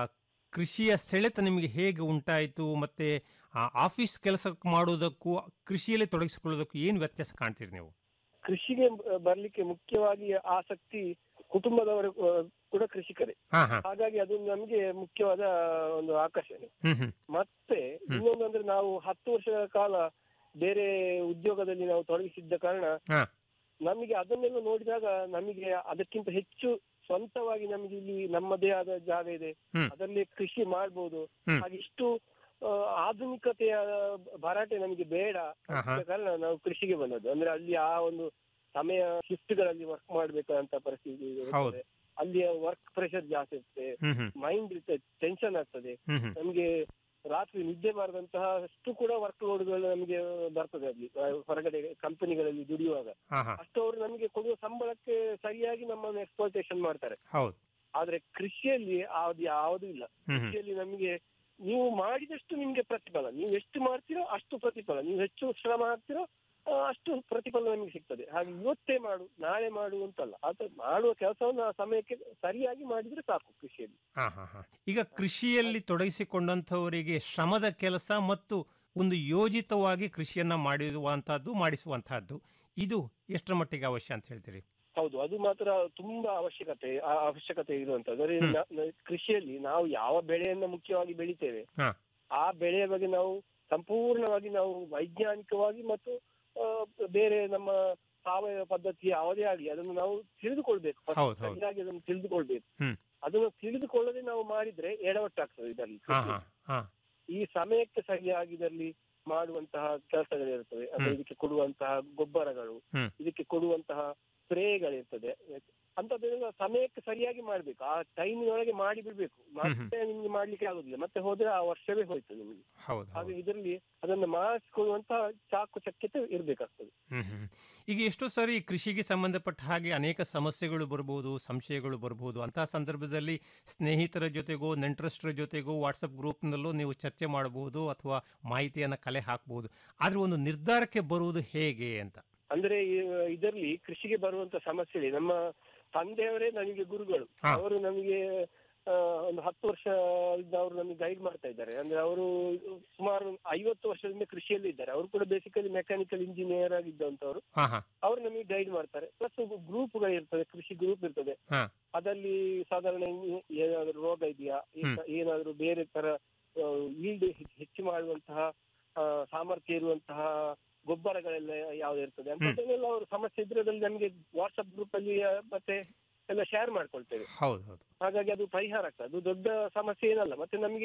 ಕೃಷಿಯ ಸೆಳೆತ ನಿಮಗೆ ಹೇಗೆ ಉಂಟಾಯಿತು ಮತ್ತೆ ಆ ಆಫೀಸ್ ಕೆಲಸ ಮಾಡುವುದಕ್ಕೂ ಕೃಷಿಯಲ್ಲಿ ತೊಡಗಿಸಿಕೊಳ್ಳೋದಕ್ಕೂ ಏನು ವ್ಯತ್ಯಾಸ ಕಾಣ್ತೀರಿ ನೀವು ಕೃಷಿಗೆ ಬ- ಬರ್ಲಿಕ್ಕೆ ಮುಖ್ಯವಾಗಿ ಆಸಕ್ತಿ ಕುಟುಂಬದವರು ಆ, ಕೂಡ ಕೃಷಿಕರೇ ಹಾ ಹಾ ಹಾಗಾಗಿ ಅದು ನಮಗೆ ಮುಖ್ಯವಾದ ಒಂದು ಆಕರ್ಷಣೆ ಹ್ಮ್ ಹ್ಮ್ ಮತ್ತೆ ಇನ್ನೊಂದು ಅಂದ್ರೆ ನಾವು ಹತ್ತು ವರ್ಷಗಳ ಕಾಲ ಬೇರೆ ಉದ್ಯೋಗದಲ್ಲಿ ನಾವು ತೊಡಗಿಸಿದ್ದ ಕಾರಣ ಹಾ ನಮಗೆ ಅದನ್ನೆಲ್ಲ ನೋಡಿದಾಗ ನಮಗೆ ಅದಕ್ಕಿಂತ ಹೆಚ್ಚು ಸ್ವಂತವಾಗಿ ನಮಗೆ ಇಲ್ಲಿ ನಮ್ಮದೇ ಆದ ಜಾಗ ಇದೆ ಹ್ಮ್. ಅದರಲ್ಲಿ ಕೃಷಿ ಮಾಡ್ಬೋದು ಹ್ಮ್. ಹಾಗೆ ಇಷ್ಟು ಆ, ಆಧುನಿಕತೆಯ ಭರಾಟೆ ನಮಗೆ ಬೇಡ ಹಾ, ಹಾ. ಅಂತ ಕಾರಣ ನಾವು ಕೃಷಿಗೆ ಬಂದದ್ದು ಅಂದ್ರೆ ಅಲ್ಲಿ ಆ ಒಂದು ಸಮಯ ಶಿಫ್ಟ್ ಗಳಲ್ಲಿ ವರ್ಕ್ ಮಾಡ್ಬೇಕಂತ ಪರಿಸ್ಥಿತಿ ಇರ್ತದೆ. ಹೌದು. ಅಲ್ಲಿಯ ವರ್ಕ್ ಪ್ರೆಷರ್ ಜಾಸ್ತಿ ಇರ್ತದೆ ಹ್ಮ್ ಹ್ಮ್ ಮೈಂಡ್ ಇರ್ತದೆ ಟೆನ್ಷನ್ ಆಗ್ತದೆ ಹ್ಮ್ ಹ್ಮ್. ನಮಗೆ ರಾತ್ರಿ ನಿದ್ದೆ ಬಾರದಂತಹ ಅಷ್ಟು ಕೂಡ ವರ್ಕ್ ಲೋಡ್ಗಳು ನಮಗೆ ಬರ್ತದೆ ಅಲ್ಲಿ ಆ, ಹೊರಗಡೆ ಕಂಪನಿಗಳಲ್ಲಿ ದುಡಿಯುವಾಗ ಹಾ ಹಾ ಅಷ್ಟು ಅವರು ನಮಗೆ ಕೊಡುವ ಸಂಬಳಕ್ಕೆ ಸರಿಯಾಗಿ ನಮ್ಮನ್ನು ಎಕ್ಸ್ಪ್ಲಾಯ್ಟೇಷನ್ ಮಾಡ್ತಾರೆ ಹೌದು ಆದ್ರೆ ಕೃಷಿಯಲ್ಲಿ ಅದು ಯಾವುದು ಇಲ್ಲ ಹ್ಮ್ ಹ್ಮ್. ಕೃಷಿಯಲ್ಲಿ ನಮಗೆ ನೀವು ಮಾಡಿದಷ್ಟು ನಿಮ್ಗೆ ಪ್ರತಿಫಲ ನೀವು ಎಷ್ಟು ಮಾಡ್ತೀರೋ ಅಷ್ಟು ಪ್ರತಿಫಲ ನೀವು ಹೆಚ್ಚು ಶ್ರಮ ಹಾಕ್ತಿರೋ ಆ, ಅಷ್ಟು ಪ್ರತಿಫಲ ನಮಗೆ ಸಿಗ್ತದೆ ಹಾಗೆ ಇವತ್ತೇ ಮಾಡು ನಾಳೆ ಮಾಡು ಅಂತಲ್ಲ ಅದು ಮಾಡುವ ಕೆಲಸವನ್ನು ಆ ಸಮಯಕ್ಕೆ ಸರಿಯಾಗಿ ಮಾಡಿದ್ರೆ ಸಾಕು ಕೃಷಿಯಲ್ಲಿ ಹಾ ಹಾ ಹಾ ಈಗ ಕೃಷಿಯಲ್ಲಿ ತೊಡಗಿಸಿಕೊಂಡಂಥವರಿಗೆ ಶ್ರಮದ ಕೆಲಸ ಮತ್ತು ಒಂದು ಯೋಜಿತವಾಗಿ ಕೃಷಿಯನ್ನ ಮಾಡಿರುವಂತಹದ್ದು ಮಾಡಿಸುವಂತಹದ್ದು ಇದು ಎಷ್ಟರ ಮಟ್ಟಿಗೆ ಅವಶ್ಯ ಅಂತ ಹೇಳ್ತೀರಿ ಹೌದು ಅದು ಮಾತ್ರ ತುಂಬಾ ಅವಶ್ಯಕತೆ ಆ ಅವಶ್ಯಕತೆ ಇರುವಂತದ್ದು ಅಂದ್ರೆ ನ- ನ- ಕೃಷಿಯಲ್ಲಿ ನಾವು ಯಾವ ಬೆಳೆಯನ್ನ ಮುಖ್ಯವಾಗಿ ಬೆಳಿತೇವೆ ಹಾ ಆ ಬೆಳೆಯ ಬಗ್ಗೆ ನಾವು ಸಂಪೂರ್ಣವಾಗಿ ನಾವು ವೈಜ್ಞಾನಿಕವಾಗಿ ಮತ್ತು ಆ, ಬೇರೆ ನಮ್ಮ ಸಾವಯವ ಪದ್ಧತಿ ಯಾವುದೇ ಆಗಲಿ ಅದನ್ನು ನಾವು ತಿಳಿದುಕೊಳ್ಬೇಕು first. ಹೌದು, ಹೌದು. ಸರಿಯಾಗಿ ಅದನ್ನು ತಿಳಿದುಕೊಳ್ಬೇಕು ಹ್ಮ್ ಅದನ್ನು ತಿಳಿದುಕೊಳ್ಳದೆ ನಾವು ಮಾಡಿದ್ರೆ ಎಡವಟ್ಟಾಗ್ತದೆ ಇದರಲ್ಲಿ ಹಾ ಹಾ ಹಾ ಈ ಸಮಯಕ್ಕೆ ಸರಿಯಾಗಿ ಇದರಲ್ಲಿ ಮಾಡುವಂತಹ ಕೆಲಸಗಳಿರ್ತವೆ ಅಂದ್ರೆ ಹ್ಮ್. ಇದಕ್ಕೆ ಕೊಡುವಂತಹ ಗೊಬ್ಬರಗಳು ಹ್ಮ್. ಇದಕ್ಕೆ ಕೊಡುವಂತಹ ಸ್ಪ್ರೇಗಳಿರ್ತದೆ ಅಂತದೆಲ್ಲ ಸಮಯಕ್ಕೆ ಸರಿಯಾಗಿ ಮಾಡ್ಬೇಕು ಆ ಟೈಮಿನೊಳಗೆ ಮಾಡಿ ಬಿಡ್ಬೇಕು ಮತ್ತೆ ನಿಮ್ಗೆ ಮಾಡ್ಲಿಕ್ಕೆ ಆಗುದಿಲ್ಲ ಮತ್ತೆ ಹೋದ್ರೆ ಆ ವರ್ಷವೇ ಹೋಯ್ತು ನಿಮ್ಗೆ ಹೌದು ಹಾಗೆ ಇದರಲ್ಲಿ ಅದನ್ನು ಮಾಡಿಸಿಕೊಳ್ಳುವಂತಹ ಚಾಕು ಚಕ್ಯತೆ ಇರ್ಬೇಕಾಗ್ತದೆ ಹ್ಮ್ ಹ್ಮ್. ಈಗ ಎಷ್ಟೋ ಸಾರಿ ಕೃಷಿಗೆ ಸಂಬಂಧಪಟ್ಟ ಹಾಗೆ ಅನೇಕ ಸಮಸ್ಯೆಗಳು ಬರ್ಬೋದು ಸಂಶಯಗಳು ಬರ್ಬೋದು ಅಂತಹ ಸಂದರ್ಭದಲ್ಲಿ ಸ್ನೇಹಿತರ ಜೊತೆಗೋ ನೆಂಟರಷ್ಟರ ಜೊತೆಗೋ ವಾಟ್ಸಪ್ ಗ್ರೂಪ್ನಲ್ಲೂ ನೀವು ಚರ್ಚೆ ಮಾಡಬಹುದು ಅಥವಾ ಮಾಹಿತಿಯನ್ನು ಕಲೆ ಹಾಕಬಹುದು ಆದ್ರೆ ಒಂದು ನಿರ್ಧಾರಕ್ಕೆ ಬರುವುದು ಹೇಗೆ ಅಂತ ಅಂದ್ರೆ ಇದರಲ್ಲಿ ಕೃಷಿಗೆ ಬರುವಂತ ಸಮಸ್ಯೆ ಇದೆ ನಮ್ಮ ತಂದೆಯವರೇ ನನಗೆ ಗುರುಗಳು ಹಾ. ಅವರು ನಮಗೆ ಆ, ಒಂದು ಹತ್ತು ವರ್ಷ ಅವರು ನಮಗೆ ಗೈಡ್ ಮಾಡ್ತಾ ಇದ್ದಾರೆ ಅಂದ್ರೆ ಅವರು ಸುಮಾರು ಐವತ್ತು ವರ್ಷದಿಂದ ಕೃಷಿಯಲ್ಲಿ ಇದ್ದಾರೆ ಅವರು ಕೂಡ ಬೇಸಿಕಲಿ ಮೆಕ್ಯಾನಿಕಲ್ ಇಂಜಿನಿಯರ್ ಆಗಿದ್ದಂತವರು ಹಾ ಹಾ ಅವರು ನಮಗೆ ಗೈಡ್ ಮಾಡ್ತಾರೆ ಪ್ಲಸ್ ಗ್ರೂಪ್ಗಳು ಇರ್ತದೆ ಕೃಷಿ ಗ್ರೂಪ್ ಇರ್ತದೆ ಹಾ ಅದಲ್ಲಿ ಸಾಧಾರಣ ಇನ್ನು ಏನಾದ್ರು ರೋಗ ಇದೆಯಾ ಈ- ಏನಾದ್ರು ಬೇರೆ ತರ ಈಲ್ಡ್ ಹೆಚ್ಚು ಮಾಡುವಂತಹ ಆ, ಸಾಮರ್ಥ್ಯ ಇರುವಂತಹ ಗೊಬ್ಬರಗಳೆಲ್ಲ ಯಾವ್ದು ಇರ್ತದೆ ಅಂತದನ್ನೆಲ್ಲ ಅವರು ಸಮಸ್ಯೆ ಇದ್ರೆ ಅದ್ರಲ್ಲಿ ನಮಗೆ ವಾಟ್ಸ್ಆಪ್ ಗ್ರೂಪ್ ಅಲ್ಲಿ ಆ, ಮತ್ತೆ ಎಲ್ಲ ಶೇರ್ ಮಾಡ್ಕೊಳ್ತೇವೆ ಹೌದು ಹೌದು ಹಾಗಾಗಿ ಅದು ಪರಿಹಾರ ಆಗ್ತದೆ ಅದು ದೊಡ್ಡ ಸಮಸ್ಯೆ ಏನಲ್ಲ ಮತ್ತೆ ನಮಗೆ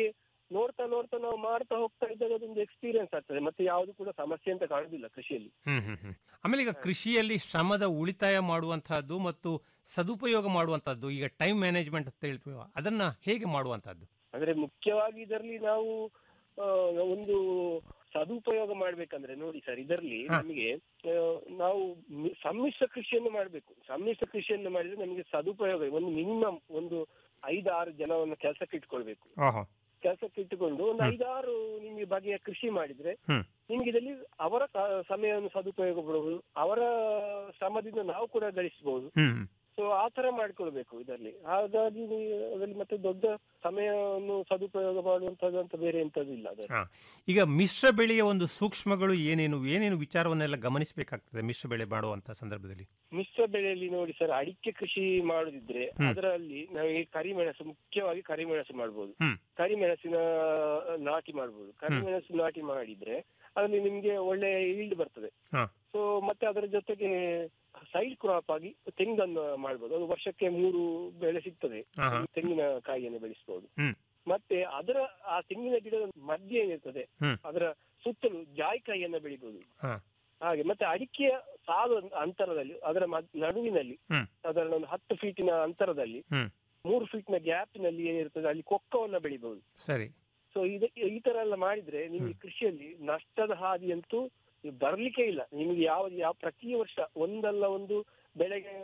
ನೋಡ್ತಾ ನೋಡ್ತಾ ನಾವು ಮಾಡ್ತಾ ಹೋಗ್ತಾ ಇದ್ದಾಗ ಅದೊಂದು ಎಕ್ಸ್ಪೀರಿಯನ್ಸ್ ಆಗ್ತದೆ ಮತ್ತೆ ಯಾವುದು ಕೂಡ ಸಮಸ್ಯೆ ಅಂತ ಕಾಣುದಿಲ್ಲ ಕೃಷಿಯಲ್ಲಿ ಹ್ಮ್ ಹ್ಮ್ ಹ್ಮ್ ಆಮೇಲೆ ಈಗ ಕೃಷಿಯಲ್ಲಿ ಶ್ರಮದ ಉಳಿತಾಯ ಮಾಡುವಂತಹದ್ದು ಮತ್ತು ಸದುಪಯೋಗ ಮಾಡುವಂತಹದ್ದು ಈಗ ಟೈಮ್ ಮ್ಯಾನೇಜ್ಮೆಂಟ್ ಅಂತ ಹೇಳ್ತೀವಿ ಅದನ್ನ ಹೇಗೆ ಮಾಡುವಂತಹದ್ದು ಅಂದ್ರೆ ಮುಖ್ಯವಾಗಿ ಇದರಲ್ಲಿ ನಾವು ಆ, ಒಂದು ಸದುಪಯೋಗ ಮಾಡ್ಬೇಕಂದ್ರೆ ನೋಡಿ ಸರ್ ಇದರಲ್ಲಿ ನಮಗೆ ಆ, ನಾವು ಮಿ- ಸಮ್ಮಿಶ್ರ ಕೃಷಿಯನ್ನು ಮಾಡಬೇಕು ಸಮ್ಮಿಶ್ರ ಕೃಷಿಯನ್ನು ಮಾಡಿದ್ರೆ ನಮಗೆ ಸದುಪಯೋಗ ಒಂದು ಮಿನಿಮಮ್ ಒಂದು ಐದಾರು ಜನವನ್ನು ಕೆಲಸಕ್ಕೆ ಇಟ್ಕೊಳ್ಬೇಕು ಓಹೋ ಕೆಲಸಕ್ಕೆ ಇಟ್ಟುಕೊಂಡು ಒಂದು ಐದಾರು ನಿಮಗೆ ಬಗೆಯ ಕೃಷಿ ಮಾಡಿದ್ರೆ ಹ್ಮ್ ನಿಮ್ಗೆ ಇದರಲ್ಲಿ ಅವರ ಕ- ಸಮಯವನ್ನು ಸದುಪಯೋಗ ಪಡಬಹುದು ಅವರ ಶ್ರಮದಿಂದ ನಾವು ಕೂಡ ಗಳಿಸಬಹುದು ಹ್ಮ್ ಸೊ ಆ ತರ ಮಾಡ್ಕೊಳ್ಬೇಕು ಇದರಲ್ಲಿ ಹಾಗಾಗಿ ನೀವು ಅದರಲ್ಲಿ ಮತ್ತೆ ದೊಡ್ಡ ಸಮಯವನ್ನು ಸದುಪಯೋಗ ಮಾಡುವಂತದ್ದು ಅಂತ ಬೇರೆ ಎಂತದಿಲ್ಲ ಅದರಲ್ಲಿ ಹಾ ಈಗ ಮಿಶ್ರ ಬೆಳೆಯ ಒಂದು ಸೂಕ್ಷ್ಮಗಳು ಏನೇನು ಏನೇನು ವಿಚಾರವನ್ನೆಲ್ಲ ಗಮನಿಸಬೇಕಾಗ್ತದೆ ಮಿಶ್ರ ಬೆಳೆ ಮಾಡುವಂತ ಸಂದರ್ಭದಲ್ಲಿ ಮಿಶ್ರ ಬೆಳೆಯಲ್ಲಿ ನೋಡಿ ಸರ್ ಅಡಿಕೆ ಕೃಷಿ ಮಾಡುದಿದ್ರೆ ಹ್ಮ್. ಅದರಲ್ಲಿ ನಮಗೆ ಕರಿಮೆಣಸು ಮುಖ್ಯವಾಗಿ ಕರಿಮೆಣಸು ಮಾಡ್ಬೋದು ಹ್ಮ್ ಕರಿಮೆಣಸಿನ ನಾಟಿ ಮಾಡ್ಬೋದು ಕರಿಮೆಣಸು ನಾಟಿ ಮಾಡಿದ್ರೆ ಅದರಲ್ಲಿ ನಿಮ್ಗೆ ಒಳ್ಳೆ ಈಲ್ಡ್ ಬರ್ತದೆ ಹಾ ಸೊ ಮತ್ತೆ ಅದರ ಜೊತೆಗೆ ಸೈಡ್ ಕ್ರಾಪ್ ಆಗಿ ತೆಂಗನ್ನು ಮಾಡ್ಬೋದು ಅದು ವರ್ಷಕ್ಕೆ ಮೂರು ಬೆಳೆ ಸಿಗ್ತದೆ ಹಾ, ಹಾ. ತೆಂಗಿನ ಕಾಯಿಯನ್ನು ಬೆಳೆಸಬಹುದು ಹ್ಮ್ ಮತ್ತೆ ಅದರ ಆ ತೆಂಗಿನ ಗಿಡದ ಮಧ್ಯೆ ಏನಿರ್ತದೆ ಹ್ಮ್. ಅದರ ಸುತ್ತಲೂ ಜಾಯಿಕಾಯಿಯನ್ನ ಬೆಳಿಬಹುದು ಹಾ ಹಾಗೆ ಮತ್ತೆ ಅಡಿಕೆಯ ಸಾಲು ಅಂತರದಲ್ಲಿ ಅದರ ಮದ್- ನಡುವಿನಲ್ಲಿ ಹ್ಮ್ ಸಾಧಾರಣ ಒಂದು ಹತ್ತು ಫೀಟಿನ ಅಂತರದಲ್ಲಿ ಹ್ಮ್ ಮೂರು ಫೀಟ್ನ ಗ್ಯಾಪ್ನಲ್ಲಿ ಏನಿರ್ತದೆ ಅಲ್ಲಿ ಕೊಕ್ಕವನ್ನ ಬೆಳಿಬಹುದು ಸರಿ ಸೊ ಇದು ಈ ತರ ಎಲ್ಲ ಮಾಡಿದ್ರೆ ನಿಮ್ಗೆ ಕೃಷಿಯಲ್ಲಿ ನಷ್ಟದ ಹಾದಿ ಅಂತೂ ಬರ್ಲಿಕ್ಕೆ ಇಲ್ಲ ನಿಮ್ಗೆ ಯಾವ ಯಾವ ಪ್ರತಿ ವರ್ಷ ಒಂದಲ್ಲ ಒಂದು ಬೆಳೆಗೆ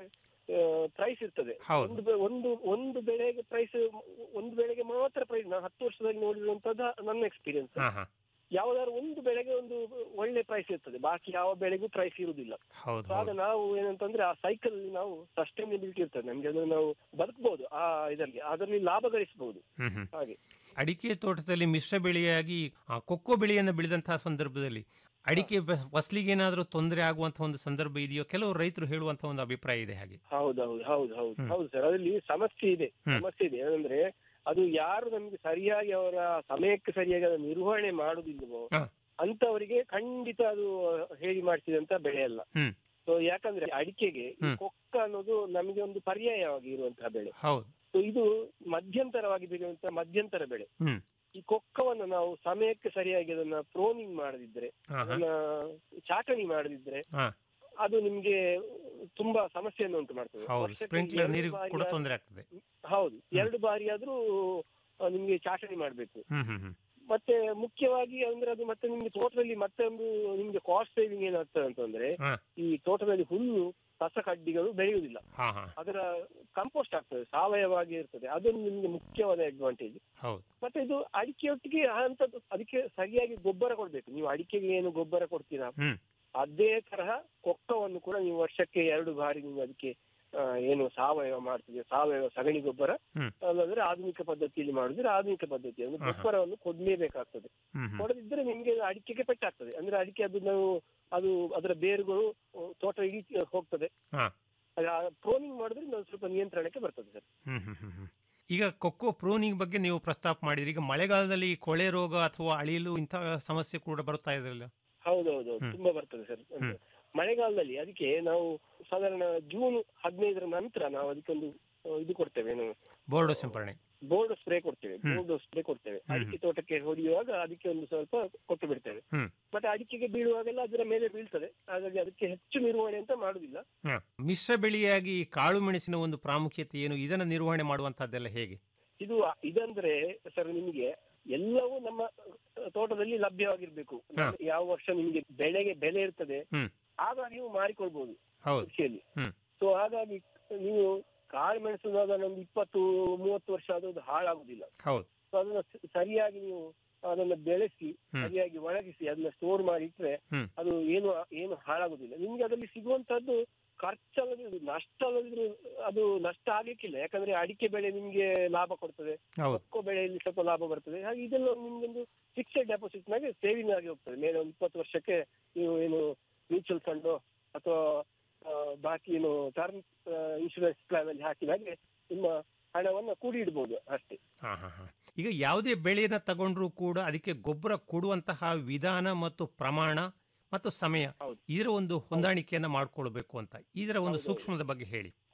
ಪ್ರೈಸ್ ಇರ್ತದೆ ಹೌದು. ಒಂದು ಬೆ- ಒಂದು ಒಂದು ಬೆಳೆಗೆ ಪ್ರೈಸ್ ಒಂದು ಬೆಳೆಗೆ ಮಾತ್ರ ಪ್ರೈಸ್ ನಾನು ಹತ್ತು ವರ್ಷದಲ್ಲಿ ನೋಡಿರುವಂತದ್ದು ನನ್ನ ಎಕ್ಸ್ಪೀರಿಯನ್ಸ್ ಹಾ ಹಾ ಯಾವ್ದಾದ್ರು ಒಂದು ಬೆಳೆಗೆ ಒಂದು ಒಳ್ಳೆ ಪ್ರೈಸ್ ಇರ್ತದೆ ಬಾಕಿ ಯಾವ ಬೆಳೆಗೂ ಪ್ರೈಸ್ ಇರುವುದಿಲ್ಲ ಹೌದು So ಆಗ ನಾವು ಏನಂತಂದ್ರೆ ಆ ಸೈಕಲ್ ನಾವು ಸಸ್ಟೈನಬಿಲಿಟಿ ಇರ್ತದೆ ನಮ್ಗೆ ಅದನ್ನ ನಾವು ಬದುಕಬಹುದು ಆ ಇದರಲ್ಲಿ ಅದರಲ್ಲಿ ಲಾಭ ಗಳಿಸಬಹುದು ಹ್ಮ್ ಹ್ಮ್ ಹಾಗೆ ಅಡಿಕೆ ತೋಟದಲ್ಲಿ ಮಿಶ್ರ ಬೆಳೆಯಾಗಿ ಆ, ಕೊಕ್ಕೋ ಬೆಳೆಯನ್ನು ಬೆಳೆದಂತಹ ಸಂದರ್ಭದಲ್ಲಿ ಅಡಿಕೆ ಬ- ಫಸಲಿಗೆ ಏನಾದರೂ ತೊಂದರೆ ಆಗುವಂತಹ ಒಂದು ಸಂದರ್ಭ ಇದೆಯೋ ಕೆಲವು ರೈತರು ಹೇಳುವಂತಹ ಒಂದು ಅಭಿಪ್ರಾಯ ಇದೆ ಹಾಗೆ ಹೌದೌದು ಹೌದು ಹೌದು ಹ್ಮ್. ಹೌದು ಸರ್ ಅದರಲ್ಲಿ ಸಮಸ್ಯೆ ಇದೆ ಹ್ಮ್. ಸಮಸ್ಯೆ ಇದೆ ಏನಂದ್ರೆ ಅದು ಯಾರು ನಮ್ಗೆ ಸರಿಯಾಗಿ ಅವರ ಸಮಯಕ್ಕೆ ಸರಿಯಾಗಿ ಅದನ್ನ ನಿರ್ವಹಣೆ ಮಾಡುದಿಲ್ವೋ ಹಾ. ಅಂತವರಿಗೆ ಖಂಡಿತ ಅದು ಹೇಳಿ ಮಾಡಿಸಿದಂತ ಬೆಳೆ ಅಲ್ಲ ಹ್ಮ್ ಸೊ ಯಾಕಂದ್ರೆ ಅಡಿಕೆಗೆ ಈ ಹ್ಮ್. ಕೊಕ್ಕ ಅನ್ನೋದು ನಮಗೆ ಒಂದು ಪರ್ಯಾಯವಾಗಿ ಇರುವಂತಹ ಬೆಳೆ ಹೌದು ಸೊ ಇದು ಮಧ್ಯಂತರವಾಗಿ ಬೆಳೆಯುವಂತಹ ಮಧ್ಯಂತರ ಬೆಳೆ ಹ್ಮ್ ಈ ಕೊಕ್ಕವನ್ನು ನಾವು ಸಮಯಕ್ಕೆ ಸರಿಯಾಗಿ ಅದನ್ನ ಪ್ರೋನಿಂಗ್ ಮಾಡದಿದ್ರೆ ಹಾ, ಹಾ. ಅದನ್ನ ಚಾಟಣಿ ಮಾಡದಿದ್ರೆ ಹಾ ಅದು ನಿಮ್ಗೆ ತುಂಬಾ ಸಮಸ್ಯೆಯನ್ನು ಉಂಟು ಮಾಡ್ತದೆ ಹೌದು ವರ್ಷಕ್ಕೆ ಸ್ಪ್ರಿಂಕ್ಲರ್ ಎರಡು ನೀರಿಗೆ ಬಾರಿ ಕೂಡ ಆದ್ರೂ- ತೊಂದರೆ ಆಗ್ತದೆ ಹೌದು ಎರಡು ಬಾರಿ ಆದ್ರೂ ಆ, ನಿಮ್ಗೆ ಚಾಟಣಿ ಮಾಡ್ಬೇಕು ಹ್ಮ್ ಹ್ಮ್ ಹ್ಮ್ ಮತ್ತೆ ಮುಖ್ಯವಾಗಿ ಅಂದ್ರೆ ಅದು ಮತ್ತೆ ನಿಮ್ಗೆ ತೋಟದಲ್ಲಿ ಮತ್ತೆ ಒಂದು ನಿಮ್ಗೆ ಕಾಸ್ಟ್ ಸೇವಿಂಗ್ ಏನಾಗ್ತದೆ ಅಂತಂದ್ರೆ ಹಾ ಈ ತೋಟದಲ್ಲಿ ಹುಲ್ಲು ಕಸ ಕಡ್ಡಿಗಳು ಬೆಳೆಯುವುದಿಲ್ಲ ಹಾ ಹಾ ಅದರ ಕಂಪೋಸ್ಟ್ ಆಗ್ತದೆ ಸಾವಯವಾಗಿ ಇರ್ತದೆ ಅದೊಂದು ನಿಮ್ಗೆ ಮುಖ್ಯವಾದ ಅಡ್ವಾಂಟೇಜ್ ಹೌದು ಮತ್ತೆ ಇದು ಅಡಿಕೆಯೊಟ್ಟಿಗೆ ಅಂತದ್ದು ಅದಕ್ಕೆ ಸರಿಯಾಗಿ ಗೊಬ್ಬರ ಕೊಡ್ಬೇಕು ನೀವು ಅಡಿಕೆಗೆ ಏನು ಗೊಬ್ಬರ ಕೊಡ್ತೀರಾ ಹ್ಮ್ ಅದೇ ತರಹ ಕೊಕ್ಕವನ್ನು ಕೂಡ ನೀವು ವರ್ಷಕ್ಕೆ ಎರಡು ಬಾರಿ ನೀವು ಅದಕ್ಕೆ ಆ, ಏನು ಸಾವಯವ ಮಾಡ್ತಿದೆ ಸಾವಯವ ಸಗಣಿ ಗೊಬ್ಬರ ಹ್ಮ್ ಅಲ್ಲಂದ್ರೆ ಆಧುನಿಕ ಪದ್ಧತಿಯಲ್ಲಿ ಮಾಡಿದ್ರೆ ಆಧುನಿಕ ಪದ್ಧತಿ ಅಂದ್ರೆ ಹಾ, ಹಾ. ಗೊಬ್ಬರವನ್ನು ಕೊಡ್ಲೇಬೇಕಾಗ್ತದೆ ಹ್ಮ್ ಹ್ಮ್ ಕೊಡದಿದ್ರೆ ನಿಮ್ಗೆ ಅಡಿಕೆಗೆ ಪೆಟ್ಟಾಗ್ತದೆ ಅಂದ್ರೆ ಅಡಿಕೆ ಅದು ನಾವು ಅದು ಅದರ ಬೇರುಗಳು ಆ, ತೋಟ ಇಡೀ ಹೋಗ್ತದೆ ಹಾ ಪ್ರೋನಿಂಗ್ ಮಾಡಿದ್ರೆ ನಾವು ಸ್ವಲ್ಪ ನಿಯಂತ್ರಣಕ್ಕೆ ಬರ್ತದೆ ಸರ್ ಹ್ಮ್ ಹ್ಮ್ ಹ್ಮ್ ಹ್ಮ್. ಈಗ ಕೊಕ್ಕೋ ಪ್ರೂನಿಂಗ್ ಬಗ್ಗೆ ನೀವು ಪ್ರಸ್ತಾಪ ಮಾಡಿದ್ರಿ ಈಗ ಮಳೆಗಾಲದಲ್ಲಿ ಈ ಕೊಳೆ ರೋಗ ಅಥವಾ ಅಳಿಲು ಇಂತಹ ಸಮಸ್ಯೆ ಕೂಡ ಬರ್ತಾ ಇದ್ರಲ್ಲ ಹೌದೌದು ಹ್ಮ್. ತುಂಬಾ ಬರ್ತದೆ ಸರ್ ಹ್ಮ್. ಮಳೆಗಾಲದಲ್ಲಿ ಅದಕ್ಕೆ ನಾವು ಸಾಧಾರಣ ಜೂನ್ ಹದಿನೈದರ ನಂತರ ನಾವು ಅದಕ್ಕೊಂದು ಆ, ಇದು ಕೊಡ್ತೇವೆ ಏನು ಬೋರ್ಡು ಸಿಂಪರಣೆ ಬೋರ್ಡ್ ಸ್ಪ್ರೇ ಕೊಡ್ತೇವೆ ಹ್ಮ್. ಬೋರ್ಡ್ ಸ್ಪ್ರೇ ಕೊಡ್ತೇವೆ ಹ್ಮ್. ಅಡಿಕೆ ತೋಟಕ್ಕೆ ಹೊಡೆಯುವಾಗ ಅದಕ್ಕೆ ಒಂದು ಸ್ವಲ್ಪ ಕೊಟ್ಟು ಬಿಡ್ತೇವೆ ಹ್ಮ್ ಮತ್ತೆ ಅಡಿಕೆಗೆ ಬೀಳುವಾಗೆಲ್ಲ ಅದರ ಮೇಲೆ ಬೀಳ್ತದೆ ಹಾಗಾಗಿ ಅದಕ್ಕೆ ಹೆಚ್ಚು ನಿರ್ವಹಣೆ ಅಂತ ಮಾಡುದಿಲ್ಲ ಹ. ಮಿಶ್ರ ಬೆಳೆಯಾಗಿ ಕಾಳು ಮೆಣಸಿನ ಒಂದು ಪ್ರಾಮುಖ್ಯತೆ ಏನು ಇದನ್ನ ನಿರ್ವಹಣೆ ಮಾಡುವಂತಹದ್ದೆಲ್ಲ ಹೇಗೆ ಇದು ಇದಂದ್ರೆ ಸರ್ ನಿಮಗೆ ಎಲ್ಲವೂ ನಮ್ಮ ತೋಟದಲ್ಲಿ ಲಭ್ಯವಾಗಿರ್ಬೇಕು ಹಾ. ಯಾವ ವರ್ಷ ನಿಮಗೆ ಬೆಳೆಗೆ ಬೆಲೆ ಇರ್ತದೆ ಹ್ಮ್ ಆಗ ನೀವು ಮಾರಿಕೊಳ್ಬಹುದು ಹೌದು ಕೃಷಿಯಲ್ಲಿ ಹ್ಮ್ ಸೊ ಹಾಗಾಗಿ ನೀವು ಕಾಳು ಮೆಣಸು ಸಾಧಾರಣ ಒಂದು ಇಪ್ಪತ್ತು ಮೂವತ್ತು ವರ್ಷ ಆದ್ರೂ ಹಾಳಾಗುದಿಲ್ಲ ಹೌದು ಸೊ ಅದನ್ನ ಸ- ಸರಿಯಾಗಿ ನೀವು ಅದನ್ನ ಬೆಳೆಸಿ ಹ್ಮ್. ಸರಿಯಾಗಿ ಒಣಗಿಸಿ ಅದನ್ನ ಸ್ಟೋರ್ ಮಾಡಿ ಇಟ್ರೆ ಹ್ಮ್ ಅದು ಏನು ಏನು ಹಾಳಾಗುದಿಲ್ಲ ನಿಮ್ಗೆ ಅದರಲ್ಲಿ ಸಿಗುವಂತದ್ದು ಖರ್ಚಲ್ಲದಿದ್ರು ನಷ್ಟ ಅಲ್ಲದಿದ್ರು ಅದು ನಷ್ಟ ಆಗ್ಲಿಕ್ಕಿಲ್ಲ ಯಾಕಂದ್ರೆ ಅಡಿಕೆ ಬೆಳೆ ನಿಮ್ಗೆ ಲಾಭ ಕೊಡ್ತದೆ ಹೌದು ಕೊಕ್ಕೋ ಬೆಳೆಯಲ್ಲಿ ಸ್ವಲ್ಪ ಲಾಭ ಬರ್ತದೆ ಹಾಗೆ ಇದೆಲ್ಲ ನಿಮ್ಗೊಂದು ಫಿಕ್ಸೆಡ್ ಡೆಪಾಸಿಟ್ ನಾಗೆ ಸೇವಿಂಗ್ ಆಗಿ ಹೋಗ್ತದೆ ಮೇಲೆ ಒಂದು ಇಪ್ಪತ್ತು ವರ್ಷಕ್ಕೆ ನೀವು ಏನು ಮ್ಯೂಚುವಲ್ ಫಂಡ್ ಅಥವಾ ಆ, ಬಾಕಿ ಏನು ಟರ್ಮ್ ಇನ್ಶೂರೆನ್ಸ್ ಪ್ಲಾನ್ ಅಲ್ಲಿ ಹಾಕಿದಾಗೆ ನಿಮ್ಮ ಹಣವನ್ನ ಕೂಡಿ ಇಡ್ಬೋದು ಅಷ್ಟೇ ಹಾ ಹಾ ಹಾ ಈಗ ಯಾವುದೇ ಬೆಳೆಯನ್ನ ತಗೊಂಡ್ರೂ ಕೂಡ ಅದಕ್ಕೆ ಗೊಬ್ಬರ ಕೊಡುವಂತಹ ವಿಧಾನ ಮತ್ತು ಪ್ರಮಾಣ ಮತ್ತು ಸಮಯ ಇದರ ಒಂದು ಹೊಂದಾಣಿಕೆಯನ್ನ ಮಾಡ್ಕೊಳ್ಬೇಕು ಅಂತ ಇದರ ಒಂದು ಸೂಕ್ಷ್ಮದ ಬಗ್ಗೆ ಹೇಳಿ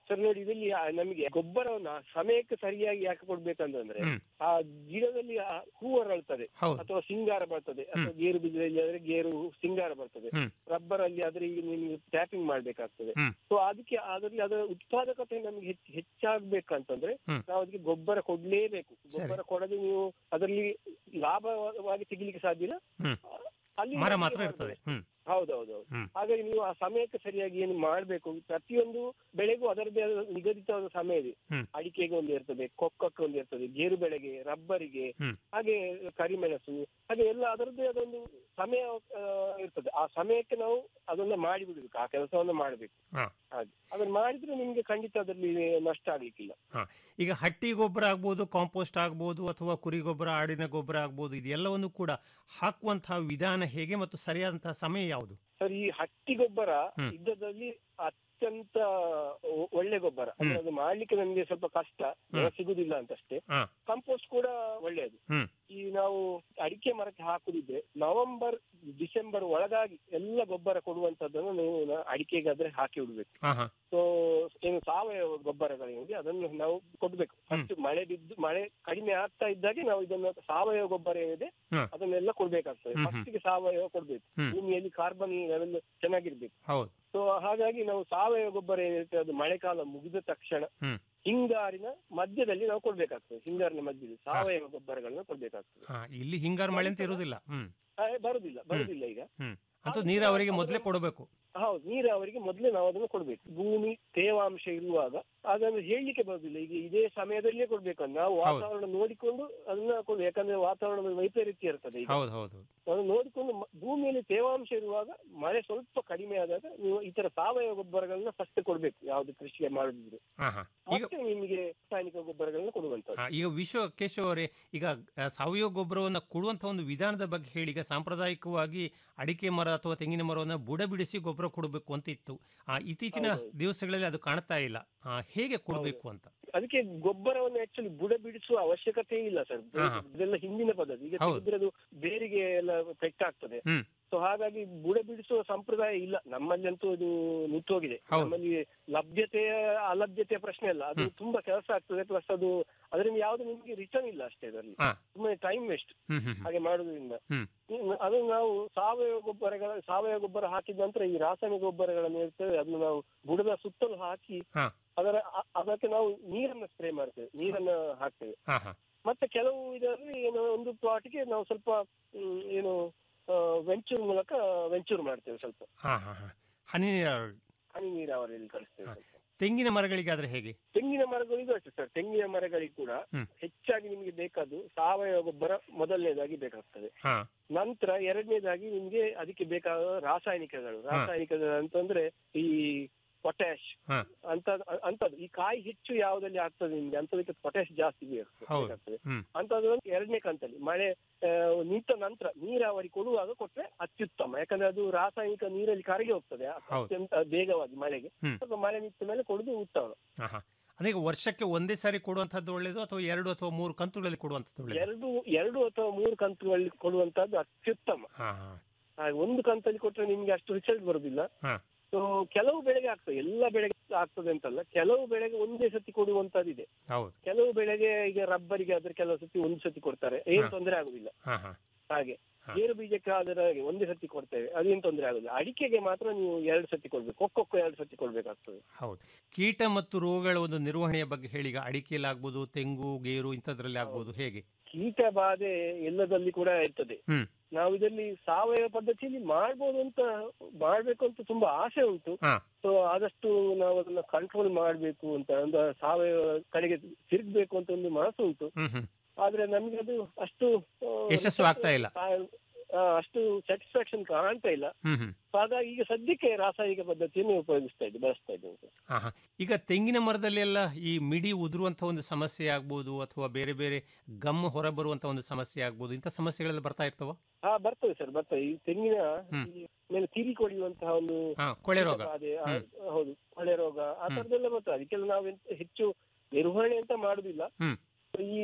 ಸರ್ ನೋಡಿ ಇದರಲ್ಲಿ ಆ ನಮಗೆ ಗೊಬ್ಬರವನ್ನ ಸಮಯಕ್ಕೆ ಸರಿಯಾಗಿ ಯಾಕೆ ಕೊಡ್ಬೇಕಂತಂದ್ರೆ ಹ್ಮ್. ಆ ಗಿಡದಲ್ಲಿ ಆ ಹೂ ಅರಳ್ತದೆ ಹೌದು. ಅಥವಾ ಸಿಂಗಾರ ಬರ್ತದೆ ಅಥವಾ ಗೇರು ಬೀಜದಲ್ಲಿ ಆದ್ರೆ ಗೇರು ಸಿಂಗಾರ ಬರ್ತದೆ ಹ್ಮ್. ರಬ್ಬರ್ ಅಲ್ಲಿ ಆದ್ರೆ ಈಗ ನಿಮ್ಗೆ ಟ್ಯಾಪಿಂಗ್ ಮಾಡ್ಬೇಕಾಗ್ತದೆ ಹ್ಮ್. ಸೊ ಅದಕ್ಕೆ ಅದರಲ್ಲಿ ಅದರ ಉತ್ಪಾದಕತೆ ನಮ್ಗೆ ಹೆಚ್ಚು ಹೆಚ್ಚಾಗ್ಬೇಕಂತಂದ್ರೆ ಹ್ಮ್. ನಾವು ಅದಕ್ಕೆ ಗೊಬ್ಬರ ಕೊಡ್ಲೇಬೇಕು ಗೊಬ್ಬರ ಕೊಡದೆ ನೀವು ಅದರಲ್ಲಿ ಲಾಭವಾಗಿ ತೆಗಿಲಿಕ್ಕೆ ಸಾಧ್ಯ ಇಲ್ಲ ಹ್ಮ್. ಅಲ್ಲಿ ಮರ ನಮ್ಗೆ ಮಾತ್ರ ಮಾಡ್ಬೇಕು. ಇರ್ತದೆ ಹ್ಮ್ ಹೌದೌದು ಹ್ಮ್. ಹಾಗಾಗಿ ನೀವು ಆ ಸಮಯಕ್ಕೆ ಸರಿಯಾಗಿ ಏನು ಮಾಡ್ಬೇಕು ಪ್ರತಿಯೊಂದು ಬೆಳೆಗೂ ಅದರದ್ದೇ ಆದ ನಿಗದಿತವಾದ ಸಮಯ ಇದೆ ಹ್ಮ್. ಅಡಿಕೆಗೆ ಒಂದು ಇರ್ತದೆ ಕೊಕ್ಕಕ್ಕೆ ಒಂದು ಇರ್ತದೆ ಗೇರು ಬೆಳೆಗೆ ರಬ್ಬರಿಗೆ ಹ್ಮ್. ಹಾಗೆ ಕರಿಮೆಣಸು ಹಾಗೆ ಎಲ್ಲ ಅದರದ್ದೇ ಆದ ಒಂದು ಸಮಯ ಆ, ಇರ್ತದೆ ಆ ಸಮಯಕ್ಕೆ ನಾವು ಅದನ್ನ ಮಾಡಿಬಿಡ್ಬೇಕು ಆ ಕೆಲಸವನ್ನ ಮಾಡ್ಬೇಕು ಹಾ. ಹಾಗೆ ಅದನ್ನ ಮಾಡಿದ್ರೆ ನಿಮ್ಗೆ ಖಂಡಿತ ಅದರಲ್ಲಿ ನಷ್ಟ ಆಗ್ಲಿಕ್ಕಿಲ್ಲ ಹಾ ಈಗ ಹಟ್ಟಿ ಗೊಬ್ಬರ ಆಗ್ಬೋದು ಕಾಂಪೋಸ್ಟ್ ಆಗ್ಬೋದು ಅಥವಾ ಕುರಿ ಗೊಬ್ಬರ ಆಡಿನ ಗೊಬ್ಬರ ಆಗ್ಬೋದು ಇದೆಲ್ಲವನ್ನು ಕೂಡ ಹಾಕುವಂತಹ ವಿಧಾನ ಹೇಗೆ ಮತ್ತು ಸರಿಯಾದಂತಹ ಸಮಯ ಯಾವುದು ಸರ್ ಈ ಹಟ್ಟಿ ಗೊಬ್ಬರ ಹ್ಮ್. ಇದ್ದದಲ್ಲಿ ಅತ್ಯಂತ ಒ- ಒಳ್ಳೆ ಗೊಬ್ಬರ ಅಂದ್ರೆ ಅದು ಮಾಡ್ಲಿಕ್ಕೆ ನಮ್ಗೆ ಸ್ವಲ್ಪ ಕಷ್ಟ ಹ್ಮ್. ಸಿಗುದಿಲ್ಲ ಅಂತಷ್ಟೇ ಹಾ ಕಂಪೋಸ್ಟ್ ಕೂಡ ಒಳ್ಳೆಯದು ಹ್ಮ್ ಈ ನಾವು ಅಡಿಕೆ ಮರಕ್ಕೆ ಹಾಕುದಿದ್ರೆ ನವೆಂಬರ್ ಡಿಸೆಂಬರ್ ಒಳಗಾಗಿ ಎಲ್ಲ ಗೊಬ್ಬರ ಕೊಡುವಂತದ್ದನ್ನು ನೀವು ನ- ಅಡಿಕೆಗಾದ್ರೆ ಹಾಕಿ ಬಿಡ್ಬೇಕು ಹಾ ಹಾ ಸೊ ಏನು ಸಾವಯವ ಗೊಬ್ಬರಗಳಿದೆ ಅದನ್ನು ನಾವು ಕೊಡ್ಬೇಕು ಫಸ್ಟ್ ಮಳೆ ಬಿದ್ದು ಮಳೆ ಕಡಿಮೆ ಆಗ್ತಾ ಇದ್ದಾಗೆ ನಾವು ಇದನ್ನು ಸಾವಯವ ಗೊಬ್ಬರ ಏನಿದೆ ಹ್ಮ್. ಅದನ್ನೆಲ್ಲ ಕೊಡ್ಬೇಕಾಗ್ತದೆ ಹ್ಮ್, ಹ್ಮ್. ಫಸ್ಟ್ ಗೆ ಸಾವಯವ ಕೊಡ್ಬೇಕು ಹ್ಮ್. ಭೂಮಿಯಲ್ಲಿ ಕಾರ್ಬನ್ ಲೆವೆಲ್ ಚೆನ್ನಾಗಿರ್ಬೇಕು ಹೌದು ಸೊ ಹಾಗಾಗಿ ನಾವು ಸಾವಯವ ಗೊಬ್ಬರ ಏನಿರುತ್ತೆ ಅದು ಮಳೆಕಾಲ ಮುಗಿದ ತಕ್ಷಣ ಹ್ಮ್ ಹಿಂಗಾರಿನ ಮಧ್ಯದಲ್ಲಿ ನಾವು ಕೊಡ್ಬೇಕಾಗ್ತದೆ ಹಿಂಗಾರಿನ ಮಧ್ಯದಲ್ಲಿ ಸಾವಯವ ಗೊಬ್ಬರಗಳನ್ನ ಕೊಡ್ಬೇಕಾಗ್ತದೆ ಹಾ ಇಲ್ಲಿ ಹಿಂಗಾರು ಮಳೆ ಅಂತ ಇರುವುದಿಲ್ಲ ಹ್ಮ್ ಆ, ಬರುದಿಲ್ಲ ಬರುದಿಲ್ಲ ಈಗ ಹ್ಮ್ ಅಂತೂ ನೀರಾವರಿಗೆ ಮೊದಲೇ ಕೊಡಬೇಕು ಹೌದು ನೀರಾವರಿಗೆ ಮೊದಲೇ ನಾವು ಅದನ್ನು ಕೊಡ್ಬೇಕು ಭೂಮಿ ತೇವಾಂಶ ಇರುವಾಗ ಅದನ್ನು ಹೇಳಲಿಕ್ಕೆ ಬರುದಿಲ್ಲ ಈಗ ಇದೇ ಸಮಯದಲ್ಲೇ ಕೊಡ್ಬೇಕು ನಾವು ಹೌದು. ವಾತಾವರಣ ನೋಡಿಕೊಂಡು ಅದನ್ನ ಕೊಡ್ಬೇಕು ಯಾಕಂದ್ರೆ ವಾತಾವರಣದ ವೈಪರೀತ್ಯ ಇರ್ತದೆ ಈಗ ಹೌದು ಹೌದು ಅದನ್ನು ನೋಡಿಕೊಂಡು ಮ- ಭೂಮಿಯಲ್ಲಿ ತೇವಾಂಶ ಇರುವಾಗ ಮಳೆ ಸ್ವಲ್ಪ ಕಡಿಮೆ ಆದಾಗ ನೀವು ಈ ತರ ಸಾವಯವ ಗೊಬ್ಬರಗಳನ್ನ ಫಸ್ಟ್ ಕೊಡ್ಬೇಕು ಯಾವ್ದು ಕೃಷಿಗೆ ಮಾಡುದಿದ್ರೆ ಹಾ ಹಾ ಈಗ ಮತ್ತೆ ನಿಮಗೆ ರಾಸಾಯನಿಕ ಗೊಬ್ಬರಗಳನ್ನ ಕೊಡುವಂತದ್ದು ಹಾ, ಈಗ ವಿಶ್ವ ಕೇಶವ್ ಅವರೇ ಈಗ ಆ, ಸಾವಯವ ಗೊಬ್ಬರವನ್ನು ಕೊಡುವಂತ ಒಂದು ವಿಧಾನದ ಬಗ್ಗೆ ಹೇಳಿ ಈಗ ಸಾಂಪ್ರದಾಯಿಕವಾಗಿ ಅಡಿಕೆ ಮರ ಅಥವಾ ತೆಂಗಿನ ಮರವನ್ನು ಬುಡ ಬಿಡಿಸಿ ಗೊಬ್ಬರ ಕೊಡಬೇಕು ಅಂತ ಇತ್ತು ಆ, ಇತ್ತೀಚಿನ ದಿವಸಗಳಲ್ಲಿ ಅದು ಕಾಣ್ತಾ ಇಲ್ಲ ಆ, ಹೇಗೆ ಕೊಡಬೇಕು ಅಂತ ಅದಕ್ಕೆ ಗೊಬ್ಬರವನ್ನು ಆಕ್ಚುಲಿ ಬುಡ ಬಿಡಿಸುವ ಅವಶ್ಯಕತೆ ಇಲ್ಲ ಸರ್ ಹಾ, ಹಾ. ಇದೆಲ್ಲ ಹಿಂದಿನ ಪದ್ಧತಿ ಈಗ ಹೌದು. ತೆಗೆದ್ರೆ ಅದು ಬೇರಿಗೆ ಎಲ್ಲ ಪೆಟ್ಟಾಗ್ತದೆ ಹ್ಮ್ ಸೊ ಹಾಗಾಗಿ ಬುಡ ಬಿಡಿಸುವ ಸಂಪ್ರದಾಯ ಇಲ್ಲ ನಮ್ಮಲ್ಲಿ ಅಂತೂ ಇದು ನಿಂತೋಗಿದೆ ಹೌದು. ನಮ್ಮಲ್ಲಿ ಲಭ್ಯತೆಯ ಅಲಭ್ಯತೆಯ ಪ್ರಶ್ನೆ ಅಲ್ಲ ಅದು ತುಂಬಾ ಕೆಲಸ ಆಗ್ತದೆ ಪ್ಲಸ್ ಅದು ಅದರಿಂದ ಯಾವ್ದು ನಿಮ್ಗೆ ರಿಟರ್ನ್ ಇಲ್ಲ ಅಷ್ಟೇ ಅದರಲ್ಲಿ ಹಾ. ಸುಮ್ಮನೆ ಟೈಮ್ ವೇಸ್ಟ್ ಹ್ಮ್ ಹ್ಮ್ ಹ್ಮ್. ಹಾಗೆ ಮಾಡುವುದರಿಂದ ಹ್ಮ್ ಇನ್ನು ಅದು ನಾವು ಸಾವಯವ ಗೊಬ್ಬರಗಳ ಸಾವಯವ ಗೊಬ್ಬರ ಹಾಕಿದ ನಂತರ ಈ ರಾಸಾಯನಿಕ ಗೊಬ್ಬರಗಳನ್ನು ಇರ್ತವೆ ಅದನ್ನು ನಾವು ಬುಡದ ಸುತ್ತಲೂ ಹಾಕಿ ಹಾ ಅದರ ಅ- ಅದಕ್ಕೆ ನಾವು ನೀರನ್ನು ಸ್ಪ್ರೇ ಮಾಡ್ತೇವೆ ನೀರನ್ನು ಹಾಕ್ತೇವೆ ಹಾ ಹಾ ಮತ್ತೆ ಕೆಲವು ಇದರಲ್ಲಿ ಏನು ಒಂದು ಪ್ಲಾಟ್ಗೆ ನಾವು ಸ್ವಲ್ಪ ಹ್ಮ್, ಏನು ವೆಂಚೂರ್ ಮೂಲಕ ವೆಂಚೂರ್ ಮಾಡ್ತೇವೆ ಸ್ವಲ್ಪ ಹಾ ಹಾ ಹಾ ಹನಿ ನೀರಾವರಿ ಹನಿ ನೀರಾವರಿಯಲ್ಲಿ ಕಳಿಸ್ತೇವೆ ಸ್ವಲ್ಪ. ತೆಂಗಿನ ಮರಗಳಿಗಾದ್ರೆ ಹೇಗೆ ತೆಂಗಿನ ಮರಗಳಿಗೂ ಅಷ್ಟೇ ಸರ್ ತೆಂಗಿನ ಮರಗಳಿಗೆ ಕೂಡ ಹ್ಮ್. ಹೆಚ್ಚಾಗಿ ನಿಮಗೆ ಬೇಕಾದ್ದು ಸಾವಯವ ಗೊಬ್ಬರ ಮೊದಲನೇದಾಗಿ ಬೇಕಾಗ್ತದೆ ಹಾ ನಂತರ ಎರಡನೇದಾಗಿ ನಿಮ್ಗೆ ಅದಕ್ಕೆ ಬೇಕಾದ ರಾಸಾಯನಿಕಗಳು ರಾಸಾಯನಿಕಗಳು ಅಂತಂದ್ರೆ ಈ ಪೊಟ್ಯಾಶ್ ಹಾ ಅಂತ ಅಂತದ್ದು ಈ ಕಾಯಿ ಹೆಚ್ಚು ಯಾವ್ದಲ್ಲಿ ಆಗ್ತದೆ ನಿಮ್ಗೆ ಅಂತದಕ್ಕೆ ಪೊಟ್ಯಾಶ್ ಜಾಸ್ತಿ ಬೇಕು- ಹೌದು ಬೇಕಾಗ್ತದೆ ಹ್ಮ್ ಅಂತದ್ದು ಎರಡನೇ ಕಂತಲ್ಲಿ ಮಳೆ ಆ, ನಿಂತ ನಂತರ ನೀರಾವರಿ ಕೊಡುವಾಗ ಕೊಟ್ರೆ ಅತ್ಯುತ್ತಮ ಯಾಕಂದ್ರೆ ಅದು ರಾಸಾಯನಿಕ ನೀರಲ್ಲಿ ಕರಗಿ ಹೋಗ್ತದೆ ಹೌದು. ಅತ್ಯಂತ ಬೇಗವಾಗಿ ಮಳೆಗೆ ಹ್ಮ್. ಸ್ವಲ್ಪ ಮಳೆ ನಿಂತ ಮೇಲೆ ಕೊಡುದು ಉತ್ತಮ ಹಾ ಹಾ ಅಂದ್ರೆ ಈಗ ವರ್ಷಕ್ಕೆ ಒಂದೇ ಸಾರಿ ಕೊಡುವಂತದ್ದು ಒಳ್ಳೇದು ಅಥವಾ ಎರಡು ಅಥವಾ ಮೂರು ಕಂತುಗಳಲ್ಲಿ ಕೊಡುವಂತದ್ದು ಒಳ್ಳೇದು ಎರಡು ಎರಡು ಅಥವಾ ಮೂರು ಕಂತುಗಳಲ್ಲಿ ಕೊಡುವಂತದ್ದು ಅತ್ಯುತ್ತಮ ಹಾ ಹಾ ಆ, ಒಂದು ಕಂತಲ್ಲಿ ಕೊಟ್ರೆ ನಿಮ್ಗೆ ಅಷ್ಟು ರಿಸಲ್ಟ್ ಬರುದಿಲ್ಲ ಹಾ ಸೊ ಕೆಲವು ಬೆಳೆಗೆ ಆಗ್ತದೆ ಎಲ್ಲ ಬೆಳೆಗೆ ಆಗ್ತದೆ ಅಂತಲ್ಲ ಕೆಲವು ಬೆಳೆಗೆ ಒಂದೇ ಸತಿ ಕೊಡುವಂತದ್ದಿದೆ ಹೌದು ಕೆಲವು ಬೆಳೆಗೆ ಈಗ ರಬ್ಬರಿಗೆ ಆದ್ರೆ ಕೆಲವು ಸತಿ ಒಂದು ಸತಿ ಕೊಡ್ತಾರೆ ಏನ್ ಹಾ. ತೊಂದರೆ ಆಗುದಿಲ್ಲ ಹಾ ಹಾ ಹಾಗೆ ಹಾ. ಗೇರು ಬೀಜಕ್ಕೆ ಆದ್ರೆ ಹಾಗೆ ಒಂದೇ ಸತಿ ಕೊಡ್ತೇವೆ ಅದೇನ್ ತೊಂದರೆ ಆಗುದಿಲ್ಲ ಅಡಿಕೆಗೆ ಮಾತ್ರ ನೀವು ಎರಡು ಸತಿ ಕೊಡ್ಬೇಕು ಒಕ್ಕೊಕ್ಕ ಎರಡು ಸತಿ ಕೊಡ್ಬೇಕಾಗ್ತದೆ ಹೌದು ಕೀಟ ಮತ್ತು ರೋಗಗಳ ಒಂದು ನಿರ್ವಹಣೆಯ ಬಗ್ಗೆ ಹೇಳಿ ಈಗ ಅಡಿಕೆಯಲ್ಲಿ ಆಗ್ಬೋದು ತೆಂಗು ಗೇರು ಇಂಥದ್ರಲ್ಲಿ ಆಗ್ಬೋದು ಹೇಗೆ ಕೀಟ ಬಾಧೆ ಎಲ್ಲದಲ್ಲಿ ಕೂಡ ಇರ್ತದೆ ಹ್ಮ್ ನಾವು ಇದರಲ್ಲಿ ಸಾವಯವ ಪದ್ಧತಿಯಲ್ಲಿ ಮಾಡ್ಬೋದು ಅಂತ ಮಾಡ್ಬೇಕು ಅಂತ ತುಂಬಾ ಆಸೆ ಉಂಟು ಹಾ ಸೊ ಆದಷ್ಟು ನಾವು ಅದನ್ನ ಕಂಟ್ರೋಲ್ ಮಾಡ್ಬೇಕು ಅಂತ ಒಂದು ಸಾವಯವ ಕಡೆಗೆ ತಿರುಗ್ಬೇಕು ಅಂತ ಒಂದು ಮನಸ್ಸು ಉಂಟು ಹ್ಮ್ ಹ್ಮ್ ಆದ್ರೆ ನಮ್ಗೆ ಅದು ಅಷ್ಟು ಆ, ಯಶಸ್ಸು ಆಗ್ತಾ ಇಲ್ಲ. ಆ, ಆ, ಅಷ್ಟು ಸ್ಯಾಟಿಸ್ಫ್ಯಾಕ್ಷನ್ ಕಾಣ್ತಾ ಇಲ್ಲ ಹ್ಮ್ ಹ್ಮ್ ಸೊ ಹಾಗಾಗಿ ಈಗ ಸದ್ಯಕ್ಕೆ ರಾಸಾಯನಿಕ ಪದ್ಧತಿಯನ್ನು ಉಪಯೋಗಿಸ್ತಾ ಇದ್ದೆ ಬಳಸ್ತಾ ಇದ್ದೇವೆ ಹಾ ಹಾ ಈಗ ತೆಂಗಿನ ಮರದಲ್ಲಿ ಎಲ್ಲ ಈ ಮಿಡಿ ಉದುರುವಂತ ಒಂದು ಸಮಸ್ಯೆ ಆಗ್ಬೋದು ಅಥವಾ ಬೇರೆ ಬೇರೆ ಗಮ್ ಹೊರ ಬರುವಂತ ಒಂದು ಸಮಸ್ಯೆ ಆಗ್ಬೋದು ಇಂಥ ಸಮಸ್ಯೆಗಳೆಲ್ಲ ಬರ್ತಾ ಇರ್ತವ ಹಾ ಬರ್ತದೆ ಸರ್ ಬರ್ತದೆ ಈ ತೆಂಗಿನ ಹ್ಮ್. ಈ ಮೇಲೆ ತಿರಿ ಕೊಡಿಯುವಂತಹ ಒಂದು ಹಾ ಕೊಳೆ ರೋಗ ಬಾಧೆ, ಆ, ಹ್ಮ್. ಹೌದು ಕೊಳೆ ರೋಗ ಆ ತರದೆಲ್ಲ ಬರ್ತದೆ ಅದಕ್ಕೆಲ್ಲ ನಾವು ಎಂತ ಹೆಚ್ಚು ನಿರ್ವಹಣೆ ಅಂತ ಮಾಡುದಿಲ್ಲ ಹ್ಮ್ ಈ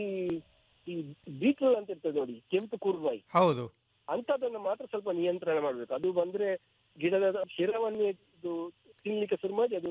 ಈ ಬೀಟ್ರೋಲ್ ಅಂತ ಇರ್ತದೆ ನೋಡಿ ಕೆಂಪು ಕುರ್ಬಾಯಿ ಹೌದು ಅಂತದನ್ನ ಮಾತ್ರ ಸ್ವಲ್ಪ ನಿಯಂತ್ರಣ ಮಾಡ್ಬೇಕು ಅದು ಬಂದ್ರೆ ಗಿಡದ ಶಿರವನ್ನೇ ಇದು ತಿನ್ಲಿಕ್ಕೆ ಶುರು ಮಾಡಿ ಅದು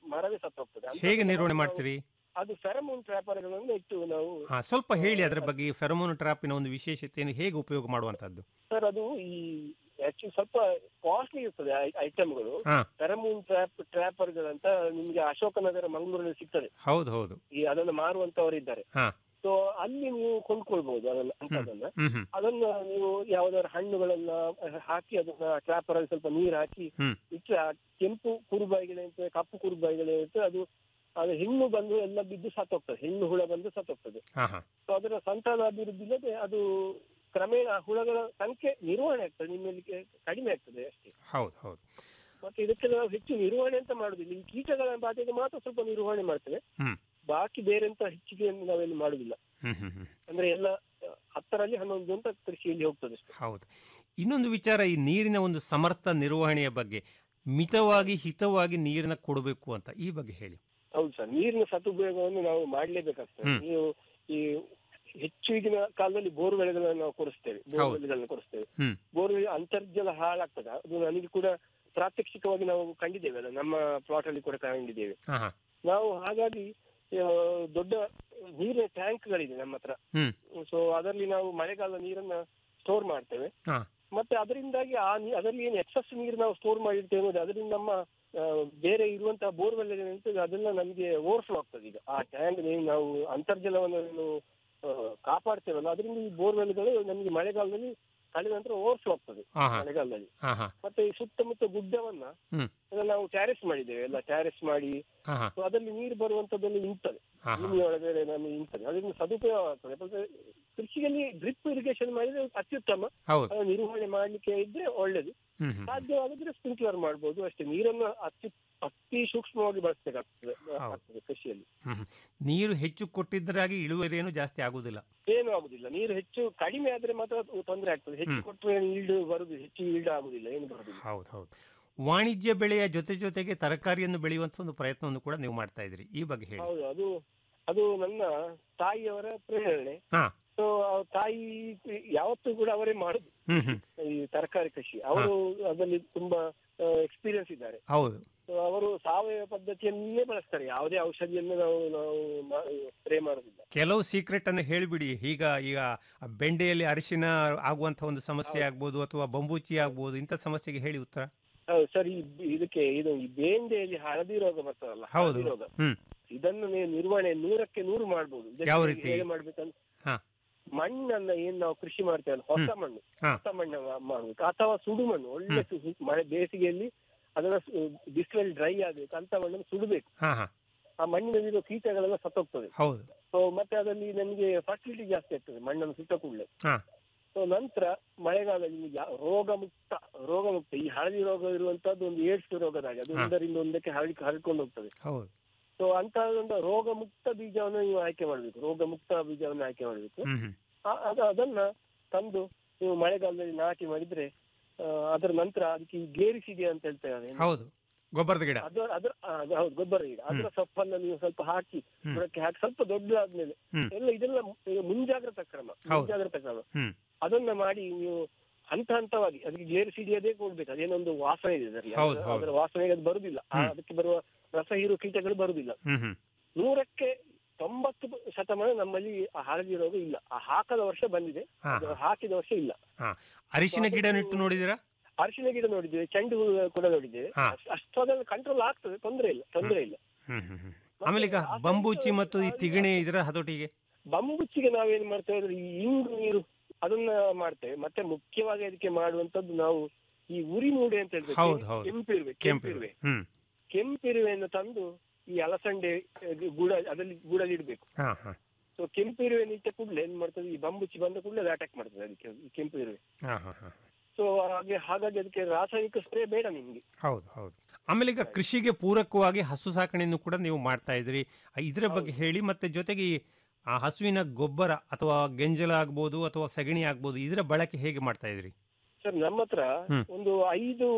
ಮರವೇ ಸತ್ತು ಹೋಗ್ತದೆ ಅಂತ ಹೇಗೆ ನಿರ್ವಹಣೆ ನಾವು- ಮಾಡ್ತೀರಿ ಅದು ಫೆರಮೋನ್ ಟ್ರ್ಯಾಪರ್ಗಳನ್ನು ಇಟ್ಟು ನಾವು ಹಾ ಸ್ವಲ್ಪ ಹೇಳಿ ಅದರ ಬಗ್ಗೆ ಫೆರಮೋನ್ ಟ್ರಾಪಿನ ಒಂದು ವಿಶೇಷತೆಯನ್ನು ಹೇಗೆ ಉಪಯೋಗ ಮಾಡುವಂತದ್ದು ಸರ್ ಅದು ಈ ಆಕ್ಚುಲಿ ಸ್ವಲ್ಪ ಕಾಸ್ಟ್ಲಿ ಇರ್ತದೆ ಐಟಮ್ಗಳು ಹಾ. ಫೆರಮೋನ್ ಟ್ರ್ಯಾಪ್ ಟ್ರ್ಯಾಪರ್ಗಳಂತ ನಿಮ್ಗೆ ಅಶೋಕನಗರ ಮಂಗಳೂರಲ್ಲಿ ಸಿಗ್ತದೆ ಹೌದು ಹೌದು ಈ ಅದನ್ನು ಮಾರುವಂತವರು ಇದ್ದಾರೆ ಹಾ ಸೊ ಅಲ್ಲಿ ನೀವು ಕೊಂಡ್ಕೊಳ್ಬಹುದು ಅದನ್ನ ಅಂತದನ್ನ ಹ್ಮ್ ಹ್ಮ್ ಅದನ್ನ ನೀವು ಯಾವ್ದಾದ್ರು ಹಣ್ಣುಗಳನ್ನ ಹಾಕಿ ಅದನ್ನ ಟ್ರ್ಯಾಪರ್ ಅಲ್ಲಿ ಸ್ವಲ್ಪ ನೀರು ಹಾಕಿ ಹ್ಮ್ ಇಟ್ರೆ ಆ ಕೆಂಪು ಕುರುಬಾಯಿಗಳಿರ್ತದೆ ಕಪ್ಪು ಕುರುಬಾಯಿಗಳಿರ್ತದೆ ಅದು ಅದು ಹೆಣ್ಣು ಬಂದು ಎಲ್ಲ ಬಿದ್ದು ಸತ್ತೋಗ್ತದೆ ಹೆಣ್ಣು ಹುಳ ಬಂದು ಸತ್ತೋಗ್ತದೆ ಹಾ ಹಾ ಸೊ ಅದರ ಸಂತಾನಾಭಿವೃದ್ಧಿ ಇಲ್ಲದೆ ಅದು ಕ್ರಮೇಣ ಆ ಹುಳಗಳ ಸಂಖ್ಯೆ ನಿರ್ವಹಣೆ ಆಗ್ತದೆ ನಿಮ್ಮಲ್ಲಿ ಕಡಿಮೆ ಆಗ್ತದೆ ಅಷ್ಟೇ ಹೌದು ಹೌದು ಮತ್ತೆ ಇದಕ್ಕೆ ನಾವು ಹೆಚ್ಚು ನಿರ್ವಹಣೆ ಅಂತ ಮಾಡುದಿಲ್ಲ ಈ ಕೀಟಗಳ ಬಾಧೆಗೆ ಮಾತ್ರ ಸ್ವಲ್ಪ ನಿರ್ವಹಣೆ ಮಾಡ್ತೇವೆ ಹ್ಮ್ ಬಾಕಿ ಬೇರೆ ಎಂತ ಹೆಚ್ಚಿಗೆಯನ್ನು ನಾವೇನು ಮಾಡುದಿಲ್ಲ ಹ್ಮ್ ಹ್ಮ್ ಹ್ಮ್ ಅಂದ್ರೆ ಎಲ್ಲ ಆ, ಹತ್ತರಲ್ಲಿ ಹನ್ನೊಂದು ಅಂತ ಕೃಷಿಯಲ್ಲಿ ಹೋಗ್ತದೆ ಅಷ್ಟೇ ಹೌದು ಇನ್ನೊಂದು ವಿಚಾರ ಈ ನೀರಿನ ಒಂದು ಸಮರ್ಥ ನಿರ್ವಹಣೆಯ ಬಗ್ಗೆ ಮಿತವಾಗಿ ಹಿತವಾಗಿ ನೀರನ್ನ ಕೊಡಬೇಕು ಅಂತ ಈ ಬಗ್ಗೆ ಹೇಳಿ ಹೌದು ಸರ್ ನೀರಿನ ಸದುಪಯೋಗವನ್ನು ನಾವು ಮಾಡ್ಲೇಬೇಕಾಗ್ತದೆ ಹ್ಮ್. ನೀವು ಈ ಹೆಚ್ಚು ಈಗಿನ ಕಾಲದಲ್ಲಿ ಬೋರ್ವೆಲ್ಗಳನ್ನು ನಾವು ಕೊಡಿಸ್ತೇವೆ ಬೋರ್ವೆಲ್ಗಳನ್ನು ಕೊಡಿಸ್ತೇವೆ ಹ್ಮ್ ಬೋರ್ವೆಲ್ ಅಂತರ್ಜಲ ಹಾಳಾಗ್ತದೆ ಅದು ನನಗೆ ಕೂಡ ಪ್ರಾತ್ಯಕ್ಷಿಕವಾಗಿ ನಾವು ಕಂಡಿದ್ದೇವೆ ಅಲ್ಲ ನಮ್ಮ ಪ್ಲಾಟ್ ಅಲ್ಲಿ ಕೂಡ ಕಂಡಿದ್ದೇವೆ ಹಾ ಹಾ ನಾವು ಹಾಗಾಗಿ ಆ, ದೊಡ್ಡ ನೀರಿನ ಟ್ಯಾಂಕ್ಗಳಿದೆ ನಮ್ಮ ಹತ್ರ ಹ್ಮ್ ಸೊ ಅದರಲ್ಲಿ ನಾವು ಮಳೆಗಾಲ ನೀರನ್ನ ಸ್ಟೋರ್ ಮಾಡ್ತೇವೆ ಹಾ ಮತ್ತೆ ಅದರಿಂದಾಗಿ ಆ ನೀ ಅದರಲ್ಲಿ ಏನು ಎಕ್ಸಸ್ ನೀರು ನಾವು ಸ್ಟೋರ್ ಮಾಡಿರ್ತೇವೆ ನೋಡಿ ಅದರಿಂದ ನಮ್ಮ ಆ, ಬೇರೆ ಇರುವಂತಹ ಬೋರ್ವೆಲ್ ಏನಿರ್ತದೆ ಅದೆಲ್ಲ ನಮಗೆ ಓವರ್ಫ್ಲೋ ಆಗ್ತದೆ ಈಗ ಆ ಟ್ಯಾಂಕ್ ನಾವು ಅಂತರ್ಜಲವನ್ನು ಏನು, ಆ, ಕಾಪಾಡ್ತೇವಲ್ಲ ಅದರಿಂದ ಈ ಬೋರ್ವೆಲ್ಗಳು ನಮಗೆ ಮಳೆಗಾಲದಲ್ಲಿ ಕಳೆದ ನಂತರ ಓವರ್ಫ್ಲೋ ಆಗ್ತದೆ ಹಾ ಹಾ ಮಳೆಗಾಲದಲ್ಲಿ ಹಾ ಹಾ ಮತ್ತೆ ಈ ಸುತ್ತಮುತ್ತ ಗುಡ್ಡವನ್ನ ಹ್ಮ್ ಅದನ್ನ ನಾವು ಟ್ಯಾರೆಸ್ ಮಾಡಿದ್ದೇವೆ ಎಲ್ಲ ಟ್ಯಾರೆಸ್ ಮಾಡಿ ಹಾ ಹಾ ಸೊ ಅದರಲ್ಲಿ ನೀರು ಬರುವಂತದ್ದೆಲ್ಲ ನಿಂತದೆ ಹಾ ಹಾ ಭೂಮಿ ಒಳಗಡೆ ನಮಗೆ ನಿಂತದೆ ಅದರಿಂದ ಸದುಪಯೋಗ ಆಗ್ತದೆ ಮತ್ತೆ ಕೃಷಿಯಲ್ಲಿ ಡ್ರಿಪ್ ಇರಿಗೇಷನ್ ಮಾಡಿದ್ರೆ ಅತ್ಯುತ್ತಮ ಹೌದು ಅದನ್ನ ನಿರ್ವಹಣೆ ಮಾಡ್ಲಿಕ್ಕೆ ಇದ್ರೆ ಒಳ್ಳೇದು ಹ್ಮ್ ಹ್ಮ್ ಸಾಧ್ಯವಾಗದ್ರೆ ಸ್ಪ್ರಿಂಕ್ಲರ್ ಮಾಡ್ಬೋದು ಅಷ್ಟೇ ನೀರನ್ನು ಅತಿ ಅತಿ ಸೂಕ್ಷ್ಮವಾಗಿ ಬಳಸಬೇಕಾಗ್ತದೆ ಹೌದು. ಆಗ್ತದೆ ಕೃಷಿಯಲ್ಲಿ ಹ್ಮ್ ಹ್ಮ್. ನೀರು ಹೆಚ್ಚು ಕೊಟ್ಟಿದ್ದರಾಗಿ ಇಳುವರಿ ಏನು ಜಾಸ್ತಿ ಆಗುದಿಲ್ಲ ಏನು ಆಗುದಿಲ್ಲ ನೀರು ಹೆಚ್ಚು ಕಡಿಮೆ ಆದ್ರೆ ಮಾತ್ರ ತೊಂದರೆ ಆಗ್ತದೆ ಹೆಚ್ಚು ಹ್ಮ್. ಕೊಟ್ಟರೆ ಈಲ್ಡ್ ಬರುದು ಹೆಚ್ಚು ಈಲ್ಡ್ ಆಗುದಿಲ್ಲ ಏನು ಬರುದಿಲ್ಲ ಹೌದು ಹೌದು ವಾಣಿಜ್ಯ ಬೆಳೆಯ ಜೊತೆ ಜೊತೆಗೆ ತರಕಾರಿಯನ್ನು ಬೆಳೆಯುವಂತ ಒಂದು ಪ್ರಯತ್ನವನ್ನು ಕೂಡ ನೀವು ಮಾಡ್ತಾ ಇದ್ರಿ ಈ ಬಗ್ಗೆ ಹೇಳಿ ಹೌದು ಅದು ಅದು ನನ್ನ ತಾಯಿಯವರ ಪ್ರೇರಣೆ ಹಾ ಸೊ ತಾಯಿ ಯಾವತ್ತೂ ಕೂಡ ಅವರೇ ಮಾಡುದು ಹ್ಮ್ ಹ್ಮ್ ಈ ತರಕಾರಿ ಕೃಷಿ ಅವರು ಅದರಲ್ಲಿ ತುಂಬಾ ಎಕ್ಸ್ಪೀರಿಯನ್ಸ್ ಇದ್ದಾರೆ ಹೌದು So ಅವರು ಸಾವಯವ ಪದ್ಧತಿಯನ್ನೇ ಬಳಸ್ತಾರೆ ಯಾವುದೇ ಔಷಧಿಯನ್ನು ನಾವು ನಾವು ಸ್ಪ್ರೇ ಮಾಡೋದಿಲ್ಲ ಕೆಲವು ಸೀಕ್ರೆಟ್ ಅನ್ನು ಹೇಳಿಬಿಡಿ ಈಗ ಈಗ ಬೆಂಡೆಯಲ್ಲಿ ಅರಿಶಿನ ಆಗುವಂತ ಒಂದು ಸಮಸ್ಯೆ ಆಗ್ಬೋದು ಅಥವಾ ಬಂಬೂಚಿ ಆಗ್ಬೋದು ಇಂಥ ಸಮಸ್ಯೆಗೆ ಹೇಳಿ ಉತ್ತರ ಹೌದು ಸರ್ ಈ ಇದಕ್ಕೆ ಇದು ಈ ಬೇಂದೆಯಲ್ಲಿ ಹಳದಿ ರೋಗ ಬರ್ತದಲ್ಲ ಹೌದು ಹಳದಿ ರೋಗ ಹ್ಮ್ ಇದನ್ನು ನೀವು ನಿರ್ವಹಣೆ ನೂರಕ್ಕೆ ನೂರು ಮಾಡ್ಬೋದು ಇದಕ್ಕೆ ಯಾವ ರೀತಿ? ಹೇಗೆ ಮಾಡ್ಬೇಕಂತ ಹಾ ಮಣ್ಣನ್ನ ಏನ್ ನಾವು ಕೃಷಿ ಮಾಡ್ತೇವಲ್ಲ ಹೊಸ ಹ್ಮ್. ಮಣ್ಣು ಹಾ. ಹೊಸ ಮಣ್ಣು ಮಾ- ಮಾಡ್ಬೇಕು ಅಥವಾ ಸುಡು ಮಣ್ಣು ಒಳ್ಳೆ ಸು- ಮಳೆ ಬೇಸಿಗೆಯಲ್ಲಿ ಅದನ್ನ ಸು- ಬಿಸಿಲಲ್ಲಿ ಡ್ರೈ ಆಗ್ಬೇಕು ಅಂತ ಮಣ್ಣನ್ನು ಸುಡಬೇಕು ಹಾ ಹಾ ಆ ಮಣ್ಣಿನಲ್ಲಿರೋ ಕೀಟಗಳೆಲ್ಲ ಸತ್ತೋಗ್ತದೆ ಹೌದು ಸೊ ಮತ್ತೆ ಅದರಲ್ಲಿ ನಮಗೆ ಫರ್ಟಿಲಿಟಿ ಜಾಸ್ತಿ ಆಗ್ತದೆ ಮಣ್ಣನ್ನು ಸುಟ್ಟ ಕೂಡಲೇ ಹಾ ಸೊ ನಂತರ ಮಳೆಗಾಲದಲ್ಲಿ ನಿಮಗೆ ಯಾ- ರೋಗ ಮುಕ್ತ ರೋಗ ಮುಕ್ತ ಈ ಹಳದಿ ರೋಗ ಇರುವಂತದ್ದು ಒಂದು ಏಡ್ಸ್ ರೋಗದ ಹಾಗೆ ಅದು ಹಾ. ಒಂದರಿಂದ ಒಂದಕ್ಕೆ ಹರಡಿ ಹರಡ್ಕೊಂಡು ಹೋಗ್ತದೆ ಹೌದು ಸೊ ಅಂತ ಒಂದು ರೋಗ ಮುಕ್ತ ಬೀಜವನ್ನು ನೀವು ಆಯ್ಕೆ ಮಾಡಬೇಕು ರೋಗ ಮುಕ್ತ ಬೀಜವನ್ನು ಆಯ್ಕೆ ಮಾಡಬೇಕು ಹ್ಮ್ ಹ್ಮ್ ಆ- ಅದು ಅದನ್ನ ತಂದು ನೀವು ಮಳೆಗಾಲದಲ್ಲಿ ನಾಟಿ ಮಾಡಿದ್ರೆ ಆ, ಅದರ ನಂತರ ಅದಕ್ಕೆ ಈ ಗೇರಿಸಿದೆ ಅಂತ ಹೇಳ್ತೇವೆ ಹೌದು ಗೊಬ್ಬರದ ಗಿಡ ಅದು ಅದ್ರ ಆ, ಅದು ಹೌದು ಗೊಬ್ಬರ ಗಿಡ ಅದರ ಸೊಪ್ಪನ್ನ ನೀವು ಸ್ವಲ್ಪ ಹಾಕಿ ಹ್ಮ್. ಬುಡಕ್ಕೆ ಹಾಕಿ ಸ್ವಲ್ಪ ದೊಡ್ಡದಾದ್ಮೇಲೆ ಹ್ಮ್. ಎಲ್ಲ ಇದೆಲ್ಲ ಮು- ಇದು ಮುಂಜಾಗ್ರತಾ ಕ್ರಮ ಹೌದು. ಮುಂಜಾಗ್ರತಾ ಕ್ರಮ ಹ್ಮ್ ಅದನ್ನ ಮಾಡಿ ನೀವು ಹಂತ ಹಂತವಾಗಿ ಅದಕ್ಕೆ ಗೇರು ಸಿಡಿಯದೇ ಕೊಡ್ಬೇಕು ಅದೇನೊಂದು ವಾಸನೆ ಇದೆ ಅದರಲ್ಲಿ ಹೌದು, ಅದರ- ಹೌದು. ಅದರ ವಾಸನೆಗೆ ಅದು ಬರುದಿಲ್ಲ ಆ, ಹ್ಮ್. ಅದಕ್ಕೆ ಬರುವ ರಸ ಹೀರುವ ಕೀಟಗಳು ಬರುದಿಲ್ಲ ಹ್ಮ್ ಹ್ಮ್ ನೂರಕ್ಕೆ ತೊಂಬತ್ತು ಶತಮಾನ ನಮ್ಮಲ್ಲಿ ಆ ಹಳದಿ ರೋಗ ಇಲ್ಲ ಆ ಹಾಕದ ವರ್ಷ ಬಂದಿದೆ ಹಾ, ಅದು ಹಾ. ಹಾಕಿದ ವರ್ಷ ಇಲ್ಲ ಹಾ ಅರಿಶಿನ ಗಿಡ ನೆಟ್ಟು ನೋಡಿದಿರಾ ಅರಿಶಿನ ಗಿಡ ನೋಡಿದ್ದೇವೆ ಚೆಂಡು ಹೂ ಕೂಡ ನೋಡಿದ್ದೇವೆ ಹಾ. ಅಷ್ಟ್- ಅಷ್ಟು ಅದನ್ನು ಕಂಟ್ರೋಲ್ ಆಗ್ತದೆ ತೊಂದರೆ ಇಲ್ಲ ತೊಂದರೆ ಇಲ್ಲ ಹ್ಮ್ ಹ್ಮ್ ಹ್ಮ್ ಆಮೇಲೆ ಈಗ ಬಂಬೂಚಿ ಮತ್ತು ಈ ತಿಗಣೆ ಇದರ ಹತೋಟಿಗೆ ಬಂಬುಚ್ಚಿಗೆ ನಾವೇನ್ ಮಾಡ್ತೇವೆ ಅಂದ್ರೆ ಈ ಇಂಗು ನೀರು ಅದನ್ನ ಮಾಡ್ತೇವೆ ಮತ್ತೆ ಮುಖ್ಯವಾಗಿ ಅದಕ್ಕೆ ಮಾಡುವಂತದ್ದು ನಾವು ಈ ಉರಿ ಮೂಡೆ ಅಂತ ಹೇಳ್ಬೇಕು ಹೌದು, ಹೌದು. ಕೆಂಪಿರುವೆ ಕೆಂಪಿರುವೆ ಕೆಂಪಿರುವೆ ಹ್ಮ್ ಕೆಂಪಿರುವೆಯನ್ನು ತಂದು ಈ ಅಲಸಂಡೆ ಆ, ಗೂಡ ಅದರಲ್ಲಿ ಗೂಡಲ್ಲಿ ಇಡ್ಬೇಕು ಹಾ ಹಾ ಸೊ ಕೆಂಪಿರುವೆ ನಿಂತ ಕೂಡಲೇ ಏನ್ ಮಾಡ್ತದೆ ಈ ಬಂಬುಚ್ಚಿ ಬಂದ ಕೂಡಲೇ ಅದು ಅಟ್ಯಾಕ್ ಮಾಡ್ತದೆ ಅದಕ್ಕೆ ಈ ಕೆಂಪಿರುವೆ ಹಾ ಹಾ ಹಾ ಸೊ ಹಾಗೆ ಹಾಗಾಗಿ ಅದಕ್ಕೆ ರಾಸಾಯನಿಕ ಸ್ಪ್ರೇ ಬೇಡ ನಿಮ್ಗೆ ಹೌದು ಹೌದು ಆಮೇಲೆ ಈಗ ಕೃಷಿಗೆ ಪೂರಕವಾಗಿ ಹಸು ಸಾಕಣೆಯನ್ನು ಕೂಡ ನೀವು ಮಾಡ್ತಾ ಇದ್ರಿ ಆ, ಇದರ ಬಗ್ಗೆ ಹೇಳಿ ಮತ್ತೆ ಜೊತೆಗೆ ಈ ಆ ಹಸುವಿನ ಗೊಬ್ಬರ ಅಥವಾ ಗೆಂಜಲ ಆಗ್ಬೋದು ಅಥವಾ ಸಗಣಿ ಆಗ್ಬೋದು ಇದರ ಬಳಕೆ ಹೇಗೆ ಮಾಡ್ತಾ ಇದ್ರಿ ಸರ್ ನಮ್ಮ ಹತ್ರ ಹ್ಮ್. ಒಂದು ಐದು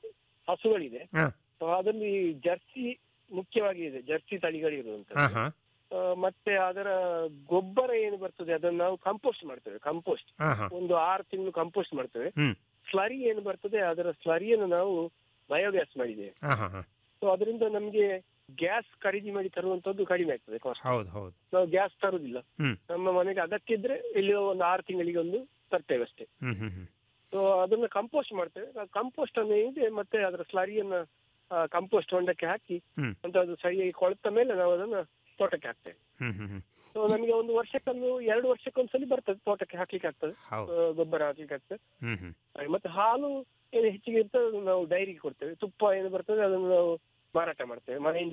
ಹಸುಗಳಿದೆ ಹಾ ಸೊ ಅದರಲ್ಲಿ ಜರ್ಸಿ ಮುಖ್ಯವಾಗಿ ಇದೆ ಜರ್ಸಿ ಹಾ ತಳಿಗಳಿರುವಂತದ್ದು ಹಾ ಆ, ಮತ್ತೆ ಅದರ ಗೊಬ್ಬರ ಏನು ಬರ್ತದೆ ಅದನ್ನ ನಾವು ಕಂಪೋಸ್ಟ್ ಮಾಡ್ತೇವೆ ಕಂಪೋಸ್ಟ್ ಹಾ ಹಾ ಒಂದು ಆರು ತಿಂಗಳು ಕಂಪೋಸ್ಟ್ ಮಾಡ್ತೇವೆ ಹ್ಮ್ ಸ್ಲರಿ ಏನು ಬರ್ತದೆ ಅದರ ಸ್ಲರಿಯನ್ನು ನಾವು ಬಯೋಗ್ಯಾಸ್ ಮಾಡಿದ್ದೇವೆ ಹಾ ಹಾ ಹಾ ಸೊ ಅದರಿಂದ ನಮ್ಗೆ ಗ್ಯಾಸ್ ಖರೀದಿ ಮಾಡಿ ತರುವಂತದ್ದು ಕಡಿಮೆ ಆಗ್ತದೆ cost. ಹೌದು ಹೌದು ನಾವು ಗ್ಯಾಸ್ ತರುದಿಲ್ಲ ಹ್ಮ್ ನಮ್ಮ ಮನೆಗೆ ಅಗತ್ಯ ಇದ್ರೆ ಇಲ್ಲಿ ಒಂದು ಆರು ತಿಂಗಳಿಗೆ ಒಂದು ತರ್ತೇವೆ ಅಷ್ಟೇ ಹ್ಮ್ ಹ್ಮ್ ಹ್ಮ್ ಸೊ ಅದನ್ನ ಕಂಪೋಸ್ಟ್ ಮಾಡ್ತೇವೆ ಕಂಪೋಸ್ಟ್ ಅನ್ನು ಇದೆ ಮತ್ತೆ ಅದರ ಸ್ಲರಿಯನ್ನ ಕಂಪೋಸ್ಟ್ ಹೊಂಡಕ್ಕೆ ಹಾಕಿ ಹ್ಮ್ ಅಂತ ಅದು ಸರಿಯಾಗಿ ಕೊಳೆತ ಮೇಲೆ ನಾವು ಅದನ್ನ ತೋಟಕ್ಕೆ ಹಾಕ್ತೇವೆ ಹ್ಮ್ ಹ್ಮ್ ಹ್ಮ್ ಸೊ ನಮಗೆ ಒಂದು ವರ್ಷಕ್ಕೊಮ್ಮೆ ಎರಡು ವರ್ಷಕ್ಕೊಂದ್ಸಲಿ ಬರ್ತದೆ ತೋಟಕ್ಕೆ ಹಾಕ್ಲಿಕ್ಕೆ ಆಗ್ತದೆ ಹೌದು. ಆ, ಗೊಬ್ಬರ ಹಾಕ್ಲಿಕ್ಕೆ ಆಗ್ತದೆ ಹ್ಮ್ ಹ್ಮ್ ಹಾಗೆ ಮತ್ತೆ ಹಾಲು ಏನು ಹೆಚ್ಚಿಗೆ ಇರ್ತದೆ ಅದನ್ನ ನಾವು ಡೈರಿಗೆ ಕೊಡ್ತೇವೆ ತುಪ್ಪ ಏನು ಬರ್ತದೆ ಅದನ್ನು ನಾವು ಮಾರಾಟ ಮಾಡ್ತೇವೆ ಮನೆಯಿಂದ